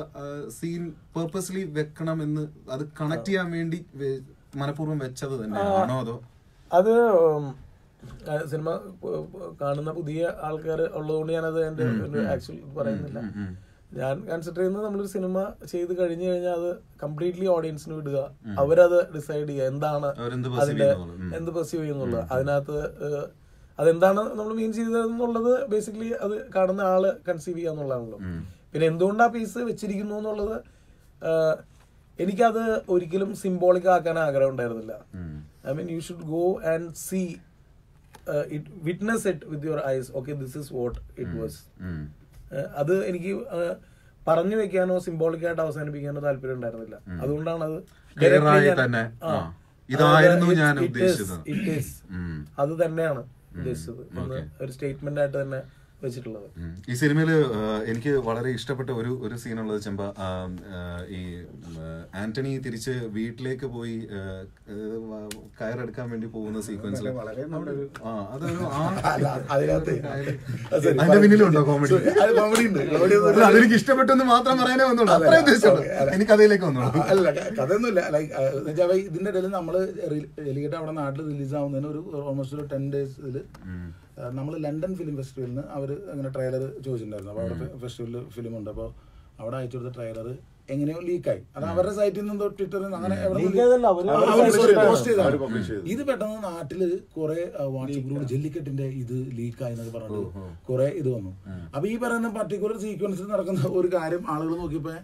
സീൻ പേർപ്പസ്ലി വെക്കണം എന്ന് അത് കണക്ട് ചെയ്യാൻ വേണ്ടി വെ- മനഃപൂർവ്വം വെച്ചത് തന്നെയാണോ അതോ അത് ഉം, ആ, സിനിമ ഉം, കാണുന്ന പുതിയ ആൾക്കാർ ഉള്ളതുകൊണ്ട് ഞാനത് എന്റെ ആക്ച്വൽ പറയുന്നില്ല ഞാൻ കൺസിഡർ ചെയ്യുന്നത് നമ്മളൊരു സിനിമ ചെയ്ത് കഴിഞ്ഞു കഴിഞ്ഞാൽ അത് കംപ്ലീറ്റ്ലി ഓഡിയൻസിന് വിടുക അവരത് ഡിസൈഡ് ചെയ്യുക എന്താണ് അവരെന്ത് perceive അതിന്റെ ചെയ്യുന്നുള്ളത്. ഉം. എന്ത് പെർസീവ് ചെയ്യുന്നുള്ളത് അതിനകത്ത് ഏഹ്, അതെന്താണ് നമ്മൾ മീൻ ചെയ്തതെന്നുള്ളത് ബേസിക്കലി അത് കാണുന്ന ആള് കൺസീവ് ചെയ്യുക എന്നുള്ളതാണല്ലോ പിന്നെ എന്തുകൊണ്ട് ആ പീസ് വെച്ചിരിക്കുന്നു എന്നുള്ളത് ഏഹ്, എനിക്കത് ഒരിക്കലും സിംബോളിക് ആക്കാൻ ആഗ്രഹം ഉണ്ടായിരുന്നില്ല I mean you should go and see it witness it with your eyes okay this is what it was ഉം. അത് എനിക്ക് ഏഹ്, പറഞ്ഞു വെക്കാനോ സിംബോളിക് ആയിട്ട് അവസാനിപ്പിക്കാനോ താല്പര്യം ഉണ്ടായിരുന്നില്ല അതുകൊണ്ടാണ് അത് Clear directly ആയി ഞാൻ- തന്നെ, ആ. ആ. ഇതായിരുന്നു അതായത് ഞാൻ it is- ഉദ്ദേശിച്ചത്. it is. ഉം. അത് തന്നെയാണ് ഉദ്ദേശിച്ചത് എന്ന് Okay. ഒരു സ്റ്റേറ്റ്മെന്റ് ആയിട്ട് തന്നെ വെച്ചിട്ടുള്ളത് ഉം. ഈ സിനിമയിൽ എനിക്ക് വളരെ ഇഷ്ടപ്പെട്ട ഒരു ഒരു സീനുള്ളത് ചെമ്പ ആ, ആ, ഈ ഉം, ആ, ആന്റണി തിരിച്ച് വീട്ടിലേക്ക് പോയി ആ, ആ, വ- കയറെടുക്കാൻ വേണ്ടി പോകുന്ന സീക്വൻസിൽ ആ അതൊരു ആ അല്ല, അതിനകത്ത് അതിന്റെ പിന്നിലുണ്ടോ കോമഡി അത് കോമഡി ഉണ്ട് കോമഡി എന്ന് പറഞ്ഞാൽ അതെനിക്ക് ഇഷ്ടപ്പെട്ടെന്ന് മാത്രം പറയാനേ വന്നുള്ളൂ അത്ര ഉദ്ദേശിച്ചുള്ളൂ എനിക്ക് അതിലേക്ക് വന്നോളൂ അല്ല ക- കഥയൊന്നുമില്ല ലൈക്ക് ഇതിന്റെ ഇടയിൽ നമ്മള് എലിഗട്ട് അവിടെ നാട്ടിൽ റിലീസ് ആവുന്നതിന് ഒരു ഓൾമോസ്റ്റ് ഒരു ടെൻ ഡേയ്സിൽ നമ്മൾ ലണ്ടൻ ഫിലിം ഫെസ്റ്റിവലിന് അവർ അങ്ങനെ ട്രെയിലർ ചോദിച്ചിട്ടുണ്ടായിരുന്നു അപ്പോൾ അവിടെ ഫെസ്റ്റിവലിൽ ഫിലിം ഉണ്ട് അപ്പോൾ അവിടെ അയച്ചു കൊടുത്ത ട്രെയിലർ എങ്ങനെയോ ലീക്കായി അത് അവരുടെ സൈറ്റിൽ നിന്നോ ട്വിറ്ററിൽ നിന്ന് അങ്ങനെ എവിടെ Leak ആയതല്ല, അവര് അവര് publish sorry, ചെയ്തതാണ്. post ചെയ്തതാണ്. അവര് publish ചെയ്തു. ഇത് പെട്ടെന്ന് നാട്ടില് കുറെ വാട്സപ്പ് ഗ്രൂപ്പ് ജല്ലിക്കെട്ടിന്റെ ഇത് ലീക്കായി എന്നൊക്കെ പറഞ്ഞിട്ട് കുറെ ഇത് വന്നു അപ്പൊ ഈ പറയുന്ന പർട്ടിക്കുലർ സീക്വൻസിൽ നടക്കുന്ന ഒരു കാര്യം ആളുകൾ നോക്കിയപ്പോ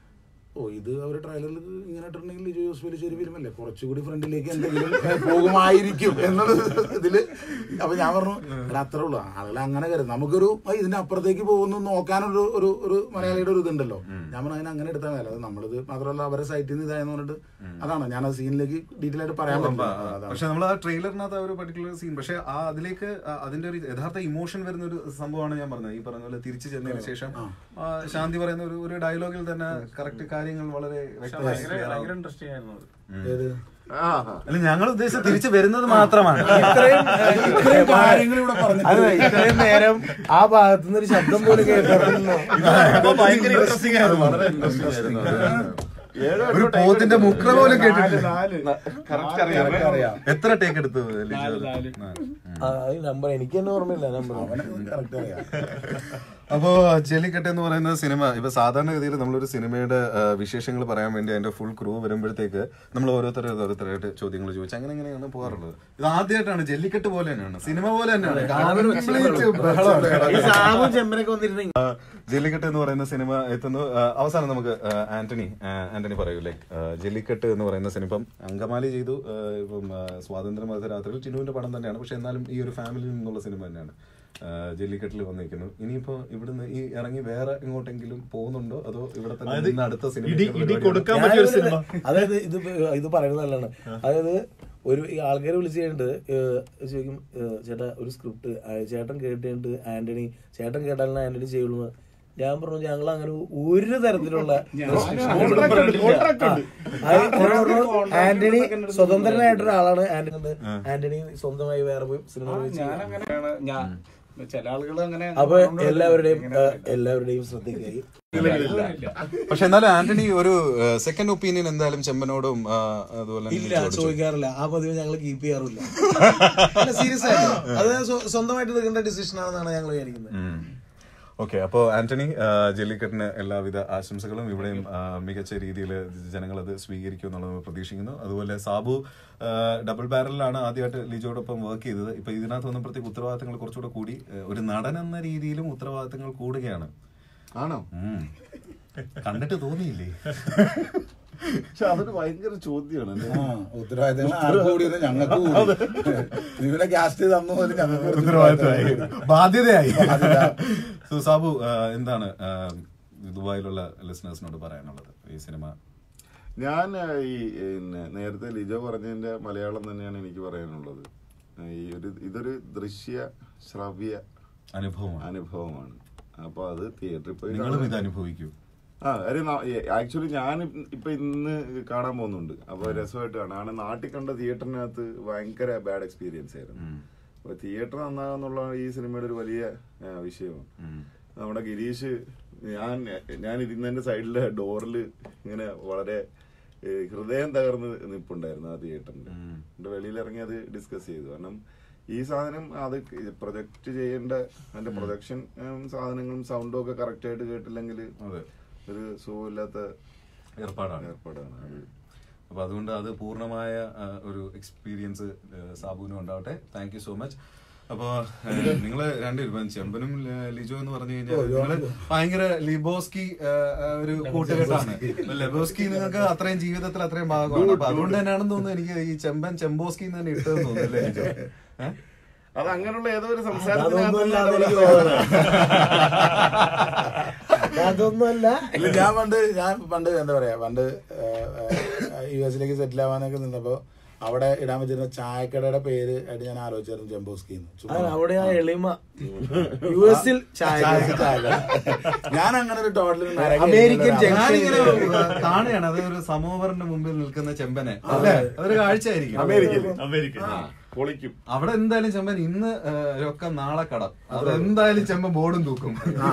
ഓ ഇത് അവർ ട്രെയിലറിൽ ഇങ്ങനെ ഇട്ടിട്ടുണ്ടെങ്കിൽ ലിജോ ജോസ് വലിയ ഒരു ഫിലിമല്ലേ കുറച്ചുകൂടി ഫ്രണ്ടിലേക്ക് എന്തെങ്കിലും പോകുമായിരിക്കും എന്നുള്ള ഇതില് അപ്പൊ ഞാൻ പറഞ്ഞു എടാ അത്രേ ഉള്ളൂ ആളുകൾ അങ്ങനെ കരുതും നമുക്കൊരു ആ, ഇതിന്റെ അപ്പുറത്തേക്ക് പോകുന്നു നോക്കാനൊരു ഒരു ഒരു മലയാളിയുടെ ഒരു ഇതുണ്ടല്ലോ ഞാൻ പറഞ്ഞു അതിനെ അങ്ങനെ എടുത്താൽ മതി അത് നമ്മളിത് മാത്രമല്ല അവരുടെ സൈറ്റിൽ നിന്ന് ഇതായെന്ന് പറഞ്ഞിട്ട് അതാണ് ഞാൻ ആ സീനിലേക്ക് ഡീറ്റെയിൽ ആയിട്ട് പറയാൻ പറ്റില്ല അതാണ് പക്ഷെ നമ്മൾ ആ ട്രെയിലറിനകത്ത് ആ ഒരു പർട്ടിക്കുലർ സീൻ പക്ഷെ ആ അതിലേക്ക് ആ അതിന്റെ ഒരു യഥാർത്ഥ ഇമോഷൻ വരുന്ന ഒരു സംഭവമാണ് ഞാൻ പറഞ്ഞത് ഈ പറഞ്ഞ പോലെ തിരിച്ചു ചെന്നതിന് ശേഷം ആ, ശാന്തി പറയുന്ന ഒരു ഒരു ഡയലോഗിൽ തന്നെ കറക്റ്റ് കാര്യങ്ങൾ വളരെ വ്യക്തമായി ഭയങ്കര clear ആവും. ഭയങ്കര ഇൻട്രസ്റ്റിംഗ് ആയിരുന്നു അത് ഏത് ആ അല്ല ഞങ്ങൾ ഉദ്ദേശിച്ച തിരിച്ചു വരുന്നത് മാത്രമാണ് ഇത്രയും ഇത്രയും കാര്യങ്ങൾ ഇവിടെ അതെ പറഞ്ഞിട്ട് ഇത്രയും നേരം ആ ഭാഗത്തുനിന്ന് ഒരു ശബ്ദം പോലും കേട്ടിരുന്നു ഭയങ്കര ഇൻട്രസ്റ്റിംഗ് ആയിരുന്നു വളരെ ഇൻട്രസ്റ്റിംഗ് ആയിരുന്നു അത്. ഏഴോ ഒരു എട്ടോ take പോത്തിന്റെ എടുത്തു. മുക്ര പോലും കേട്ടിട്ടില്ല Correct അറിയാം അറിയാം എത്ര ടേക്ക് എടുത്തു ലിജോ? നാല്. ആ. നമ്പർ എനിക്ക് തന്നെ ഓർമ്മയില്ല നമ്പർ അവനെ കറക്റ്റ് അറിയാം അപ്പോ ജെല്ലിക്കെട്ട് എന്ന് പറയുന്ന സിനിമ ഇപ്പൊ സാധാരണഗതിയിൽ നമ്മളൊരു സിനിമയുടെ വിശേഷങ്ങൾ പറയാൻ വേണ്ടി അതിന്റെ ഫുൾ ക്രൂ വരുമ്പോഴത്തേക്ക് നമ്മൾ ഓരോരുത്തർ ഓരോരുത്തരായിട്ട് ചോദ്യങ്ങൾ ചോദിച്ചു അങ്ങനെ എങ്ങനെയാണ് പോകാറുള്ളത് ഇത് ആദ്യമായിട്ടാണ് ജെല്ലിക്കെട്ട് പോലെ തന്നെയാണ് സിനിമ പോലെ തന്നെയാണ് Complete ബഹളമാണ്. ഈ സാബും ചെമ്മനൊക്കെ വന്നിരുന്നെങ്കിൽ ആ, ജെല്ലിക്കെട്ട് എന്ന് പറയുന്ന സിനിമ എത്തുന്നു ആ, അവസാനം നമുക്ക് ആ, ആന്റണി ആ, ആന്റണി പറയൂ ലൈക്ക് ജെല്ലിക്കെട്ട് എന്ന് പറയുന്ന സിനിമ ഇപ്പം അങ്കമാലി ചെയ്തു ആ, ഇപ്പം ആ, സ്വാതന്ത്ര്യ മധ്യരാത്രിയിൽ ടിനുവിന്റെ പടം തന്നെയാണ് പക്ഷെ എന്നാലും ഈ ഒരു ഫാമിലിയിൽ നിന്നുള്ള സിനിമ തന്നെയാണ് ആ, ജെല്ലിക്കെട്ടിൽ വന്നിരിക്കുന്നു ഇനിയിപ്പോ ഇവിടുന്ന് ഈ ഇറങ്ങി വേറെ എങ്ങോട്ടെങ്കിലും പോകുന്നുണ്ടോ അതോ ഇവിടെ തന്നെ അതായത് നിന്ന് അടുത്ത ഇടി ഇടി സിനിമ കൊടുക്കാൻ പറ്റിയ ഒരു സിനിമ അതായത് ഇത് ഇപ്പൊ- ഇത് പറയുന്നത് നല്ലതാണ് അതായത് ഒരു ഈ ആൾക്കാരെ വിളിച്ച് കഴിഞ്ഞിട്ട് ഏഹ് ചോദിക്കും ഏഹ് ചേട്ടാ ഒരു സ്ക്രിപ്റ്റ് ചേട്ടൻ കേട്ട് കഴിഞ്ഞിട്ട് ആന്റണി ചേട്ടൻ കേട്ടാലും ആന്റണി ചെയ്യുള്ളൂ എന്ന്. ഞാൻ പറഞ്ഞു ഞങ്ങൾ അങ്ങനെ ഒരു തരത്തിലുള്ള ആ, ഞാൻ പറഞ്ഞു, ആന്റണി സ്വതന്ത്രനായിട്ട് ഒരാളാണ് ആന്റണി ആന്റണി സ്വന്തമായി വേറെ പോയി സിനിമ പോയി ഞാൻ ചെയ്യാം. അങ്ങനെയാണ് ഞാൻ ചില ആളുകൾ അങ്ങനെ അപ്പൊ എല്ലാവരുടെയും ഏഹ് എല്ലാവരുടെയും ശ്രദ്ധയ്ക്കായി പക്ഷെ എന്നാലും ആന്റണി ഒരു സെക്കൻഡ് ഒപ്പീനിയൻ എന്തായാലും ചെമ്പനോടും ആ, അതുപോലെ തന്നെ ഇല്ല ലിജോയോടും ചോദിച്ചു. ചോദിക്കാറില്ല ആ പതിവ് ഞങ്ങൾ കീപ്പ് ചെയ്യാറില്ല സീരിയസ് ആയിട്ട് അത് സ്വ- സ്വന്തമായിട്ട് എടുക്കേണ്ട ഡിസിഷൻ ആണെന്നാണ് ഞങ്ങൾ വിചാരിക്കുന്നത് ഓക്കെ അപ്പോൾ ആന്റണി ആ, ജെല്ലിക്കെട്ടിന് എല്ലാവിധ ആശംസകളും ഇവിടെയും ആ, മികച്ച രീതിയിൽ ജനങ്ങൾ അത് സ്വീകരിക്കും എന്നുള്ളത് നമ്മൾ പ്രതീക്ഷിക്കുന്നു അതുപോലെ സാബു ആ, ഡബിൾ ബാരലിലാണ് ആദ്യമായിട്ട് ലിജോടൊപ്പം വർക്ക് ചെയ്തത് ഇപ്പൊ ഇതിനകത്ത് വന്നപ്പോഴത്തേക്ക് ഉത്തരവാദിത്തങ്ങൾ കുറച്ചുകൂടെ കൂടി ഏ, ഒരു നടൻ എന്ന രീതിയിലും ഉത്തരവാദിത്തങ്ങൾ കൂടുകയാണ് ആണോ ഉം. കണ്ടിട്ട് തോന്നിയില്ലേ പക്ഷെ അതൊരു ഭയങ്കര ചോദ്യമാണ് അല്ലേ? ആ ഉത്തരവാദിത്തങ്ങൾ ആർക്ക് കൂടിയത് ഞങ്ങൾക്ക് കൂടി നിങ്ങളെ കാസ്റ്റ് തന്നു പോലെ ഞങ്ങൾക്ക് കുറച്ച് ഉത്തരവാദിത്തമായി ബാധ്യതയായി ബാധ്യത. So, സാബു ആ, എന്താണ് ആ, ദുബായിലുള്ള ലിസണേഴ്സിനോട് പറയാനുള്ളത് ഈ സിനിമ ഞാൻ ആ, ഈ പിന്നെ നേരത്തെ ലിജോ പറഞ്ഞതിന്റെ മലയാളം തന്നെയാണ് എനിക്ക് പറയാനുള്ളത് ആ, ഈ ഒരു ഇതൊരു ദൃശ്യ ശ്രവ്യ അനുഭവമാണ് അനുഭവമാണ് അപ്പൊ അത് തിയേറ്ററിൽ പോയി നിങ്ങളും ഇത് അനുഭവിക്കൂ ആ ആക്ച്വലി ഞാൻ ഇപ്പൊ ഇന്ന് കാണാൻ പോകുന്നുണ്ട് അപ്പൊ രസമായിട്ട് കാണാം കാരണം നാട്ടിൽ കണ്ട തിയേറ്ററിനകത്ത് ഭയങ്കര ബാഡ് എക്സ്പീരിയൻസ് ആയിരുന്നു അപ്പൊ തിയേറ്റർ നന്നാകാന്നുള്ള ഈ സിനിമയുടെ ഒരു വലിയ ആ, വിഷയമാണ് നമ്മുടെ ഗിരീഷ് ഞാൻ ഞാൻ ഇരുന്നതിന്റെ സൈഡിലെ ഡോറിൽ ഇങ്ങനെ വളരെ ഏ, ഹൃദയം തകർന്ന് നിപ്പുണ്ടായിരുന്നു ആ തിയേറ്ററിന്റെ എന്നിട്ട് വെളിയിൽ ഇറങ്ങി അത് ഡിസ്കസ് ചെയ്തു കാരണം ഈ സാധനം അത് പ്രൊജക്ട് ചെയ്യേണ്ട അതിന്റെ പ്രൊജക്ഷൻ സാധനങ്ങളും സൗണ്ടും ഒക്കെ കറക്റ്റ് ആയിട്ട് കേട്ടില്ലെങ്കിൽ അതെ ഒരു സുഖമില്ലാത്ത ഏർപ്പാടാണ് ഏർപ്പാടാണ് അത് അപ്പൊ അതുകൊണ്ട് അത് പൂർണ്ണമായ ആ, ഒരു എക്സ്പീരിയൻസ് സാബുവിനും ഉണ്ടാവട്ടെ താങ്ക് യു സോ മച്ച് അപ്പോ നിങ്ങൾ രണ്ടുപേരും ചെമ്പനും ല- ലിജോ എന്ന് പറഞ്ഞു കഴിഞ്ഞാൽ നിങ്ങള് ഭയങ്കര ലിബോസ്കി ആ, ആ, ഒരു കൂട്ടുകെട്ടാണ് ലെബോസ്കി നിങ്ങൾക്ക് അത്രയും ജീവിതത്തിൽ അത്രയും ഭാഗമാണ് അപ്പൊ അതുകൊണ്ട് തന്നെയാണെന്ന് തോന്നുന്നു എനിക്ക് ഈ ചെമ്പൻ ചെമ്പോസ്കി എന്ന് തന്നെ ഇട്ടതെന്ന് തോന്നുന്നു അല്ലേ ലിജോ ഏഹ് അത് അങ്ങനെയുള്ള ഏതോ ഒരു അതൊന്നുമല്ല അതെനിക്ക് സംസാരത്തിനകത്ത് അതൊന്നുമല്ല ഇല്ല ഞാൻ പണ്ട് ഞാൻ പണ്ട് എന്താ പറയാ പണ്ട് യു എസിലേക്ക് സെറ്റിൽ ആവാനൊക്കെ നിന്നപ്പോ അവിടെ ഇടാൻ പറ്റുന്ന ചായക്കടയുടെ പേര് ആയിട്ട് ഞാൻ ആലോചിച്ചായിരുന്നു ജംബോസ്കി ആ, അവിടെ ആ എളിമ യു എസിൽ ചായ ഞാൻ അങ്ങനെ ഒരു ടോട്ടൽ അമേരിക്കൻ ജംഗ്ഷൻ ഞാനിങ്ങനെ കാണുകയാണ് അത് ഒരു സമോവറിന്റെ മുമ്പിൽ നിൽക്കുന്ന ചെമ്പനെ അല്ലേ അതൊരു കാഴ്ചയായിരിക്കും അമേരിക്ക പൊളിക്കും അവിടെ എന്തായാലും ചെമ്പൻ ഇന്ന് ആ, രൊക്കം നാളെ കടം അത് എന്തായാലും ചെമ്പൻ ബോർഡും തൂക്കും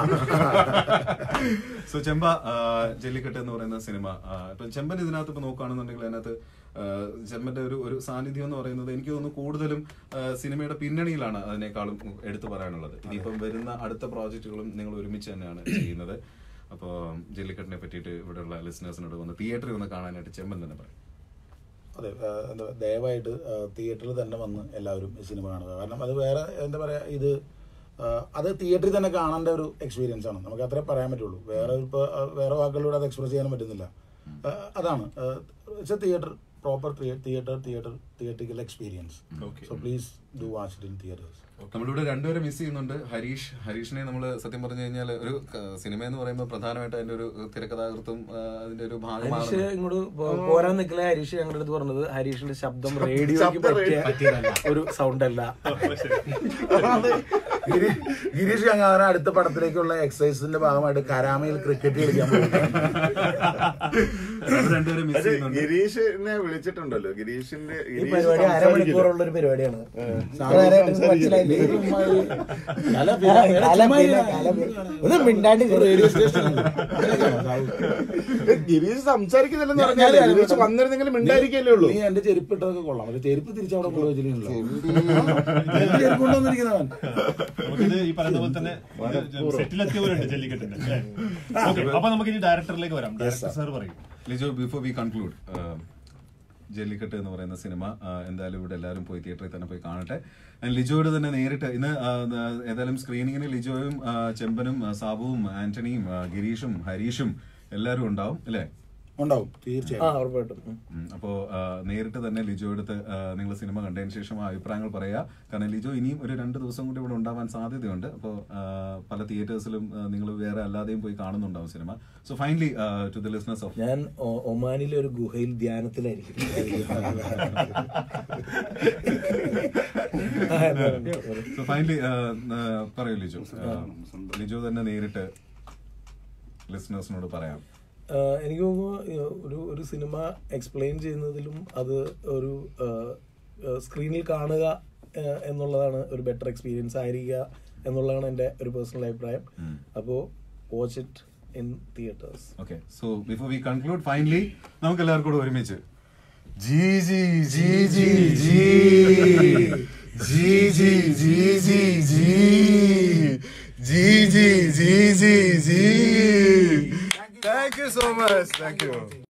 സോ ചെമ്പ ആ, ജല്ലിക്കെട്ട് എന്ന് പറയുന്ന സിനിമ ആ, ഇപ്പൊ ചെമ്പൻ ഇതിനകത്ത് ഇപ്പൊ നോക്കുകയാണെന്നുണ്ടെങ്കിൽ അതിനകത്ത് ആ, ചെമ്പന്റെ ഒരു ഒരു സാന്നിധ്യം എന്ന് പറയുന്നത് എനിക്ക് തോന്നുന്നു കൂടുതലും ആ, സിനിമയുടെ പിന്നണിയിലാണ് അതിനേക്കാളും എടുത്തു പറയാനുള്ളത് ഇനിയിപ്പം വരുന്ന അടുത്ത പ്രോജക്റ്റുകളും നിങ്ങൾ ഒരുമിച്ച് തന്നെയാണ് ചെയ്യുന്നത് അപ്പോൾ ജല്ലിക്കെട്ടിനെ പറ്റിയിട്ട് ഇവിടെയുള്ള ലിസണേഴ്സിനോട് വന്ന് തിയേറ്ററിൽ വന്ന് കാണാനായിട്ട് ചെമ്പൻ തന്നെ പറയും അതെ ആ, എന്താ ദയവായിട്ട് തിയേറ്ററിൽ തന്നെ വന്ന് എല്ലാവരും ഈ സിനിമ കാണുക കാരണം അത് വേറെ എന്താ പറയാ ഇത് ആ, അത് തിയേറ്ററിൽ തന്നെ കാണേണ്ട ഒരു എക്സ്പീരിയൻസ് ആണ് നമുക്ക് അത്രേ പറയാൻ പറ്റുള്ളൂ വേറെ ഇപ്പൊ ആ, വേറെ വാക്കുകളിലൂടെ അത് എക്സ്പ്രസ് ചെയ്യാൻ പറ്റുന്നില്ല ആ, അതാണ് theatre proper theatre theatre theatrical experience so please do watch it in theatres നമ്മളിവിടെ രണ്ടുപേരെ മിസ് ചെയ്യുന്നുണ്ട് ഹരീഷ് ഹരീഷിനെ നമ്മൾ സത്യം പറഞ്ഞു കഴിഞ്ഞാൽ ഒരു ക- സിനിമ എന്ന് പറയുമ്പോൾ പ്രധാനമായിട്ട് അതിന്റെ ഒരു തിരക്കഥാകൃത്തും ആ, അതിന്റെ ഒരു ഹരീഷ് ഭാഗമാണ് ഇങ്ങോട്ട് പോ- പോരാൻ നിൽക്കില്ല ഹരീഷ് ഞങ്ങളുടെ അടുത്ത് പറഞ്ഞത് ഹരീഷിന്റെ ശബ്ദം റേഡിയോക്ക് ശബ്ദം പറ്റിയ ഒരു സൗണ്ട് അല്ല ഗിരി- ഗിരീഷ് ഗംഗാധരൻ അടുത്ത പടത്തിലേക്കുള്ള എക്സസൈസിന്റെ ഭാഗമായിട്ട് കരാമയിൽ ക്രിക്കറ്റ് കളിക്കാൻ പോകും നമ്മൾ രണ്ടുപേരെ മിസ് ചെയ്യുന്നുണ്ട് ഗിരീഷിനെ വിളിച്ചിട്ടുണ്ടല്ലോ ഗിരീഷിന്റെ ഈ ഗിരീഷ് പരിപാടി അരമണിക്കൂറുള്ള ഒരു പരിപാടിയാണ് മനസ്സിലായില്ലേ ഒന്ന് മിണ്ടാണ്ട് റേഡിയോ സ്റ്റേഷൻ ഗിരീഷ് സംസാരിക്കുന്നില്ലെന്ന് പറഞ്ഞാല് ഗിരീഷ് വന്നിരുന്നെങ്കിലും മിണ്ടായിരിക്കല്ലേ ഉള്ളൂ നീ എന്റെ ചെരുപ്പ് ഇട്ടതൊക്കെ കൊള്ളാം പക്ഷെ ചെരുപ്പ് തിരിച്ചവിടെ കൊണ്ടു വെച്ചിട്ടുണ്ടല്ലോ ചെരുപ്പ് കൊണ്ടുവന്നിരിക്കുന്നവൻ നമുക്കിത് ഈ പറയുന്ന പോലെ തന്നെ സെറ്റിലെത്തിയവരുണ്ട് ജല്ലിക്കെട്ടിന്റെ അല്ലേ? Okay, അപ്പൊ നമുക്ക് ഇനി ഡയറക്ടറിലേക്ക് വരാം ഡയറക്ടർ സാർ പറയും Lijo before we conclude Jallikattu എന്ന് പറയുന്ന സിനിമ ആ, എന്തായാലും ഇവിടെ എല്ലാവരും പോയി തിയേറ്ററിൽ തന്നെ പോയി കാണട്ടെ And ലിജോയോട് തന്നെ നേരിട്ട് ഇന്ന് ആ, ആ, ഏതായാലും സ്ക്രീനിങ്ങിന് ലിജോയും ആ, ചെമ്പനും ആ, സാബുവും ആന്റണിയും ആ, ഗിരീഷും ഹരീഷും എല്ലാവരും ഉണ്ടാവും അല്ലേ ഉണ്ടാവും ആ തീർച്ചയായും ഉറപ്പായിട്ടും ഉം. ഉം, അപ്പോ ആ, നേരിട്ട് തന്നെ ലിജോ എടുത്ത് നിങ്ങൾ സിനിമ കണ്ടതിന് ശേഷം ആ അഭിപ്രായങ്ങൾ പറയുക കാരണം ലിജോ ഇനിയും ഒരു രണ്ട് ദിവസം കൂടി ഇവിടെ ഉണ്ടാവാൻ സാധ്യതയുണ്ട് അപ്പോൾ പല തിയേറ്റേഴ്സിലും നിങ്ങൾ വേറെ അല്ലാതെയും പോയി കാണുന്നുണ്ടാവും cinema so finally to the listeners of ഞാൻ ഒ- ഒമാനിലെ ഒരു ഗുഹയിൽ ധ്യാനത്തിലായിരിക്കും ആ, എന്താ പറയുക? സോ ഫൈനലി പറയൂ ലിജോ ആ, ലിജോ തന്നെ നേരിട്ട് ലിസ്ണേഴ്സിനോട് പറയാം ആ, എനിക്ക് തോന്നുന്നു ആ, ഒരു ഒരു സിനിമ എക്സ്പ്ലെയിൻ ചെയ്യുന്നതിലും അത് ഒരു സ്ക്രീനിൽ കാണുക ആ, എന്നുള്ളതാണ് ഒരു ബെറ്റർ എക്സ്പീരിയൻസ് ആയിരിക്കുക എന്നുള്ളതാണ് എൻ്റെ ഒരു പേഴ്സണൽ അഭിപ്രായം അപ്പോൾ watch it in theatres okay so before we conclude finally നമുക്ക് എല്ലാവർക്കും കൂടെ ഒരുമിച്ച് ജി ജി ജി ജി ജി ജി ജി ജി ജി ജി ജി ജി ജി ജി ജി thank you so much thank U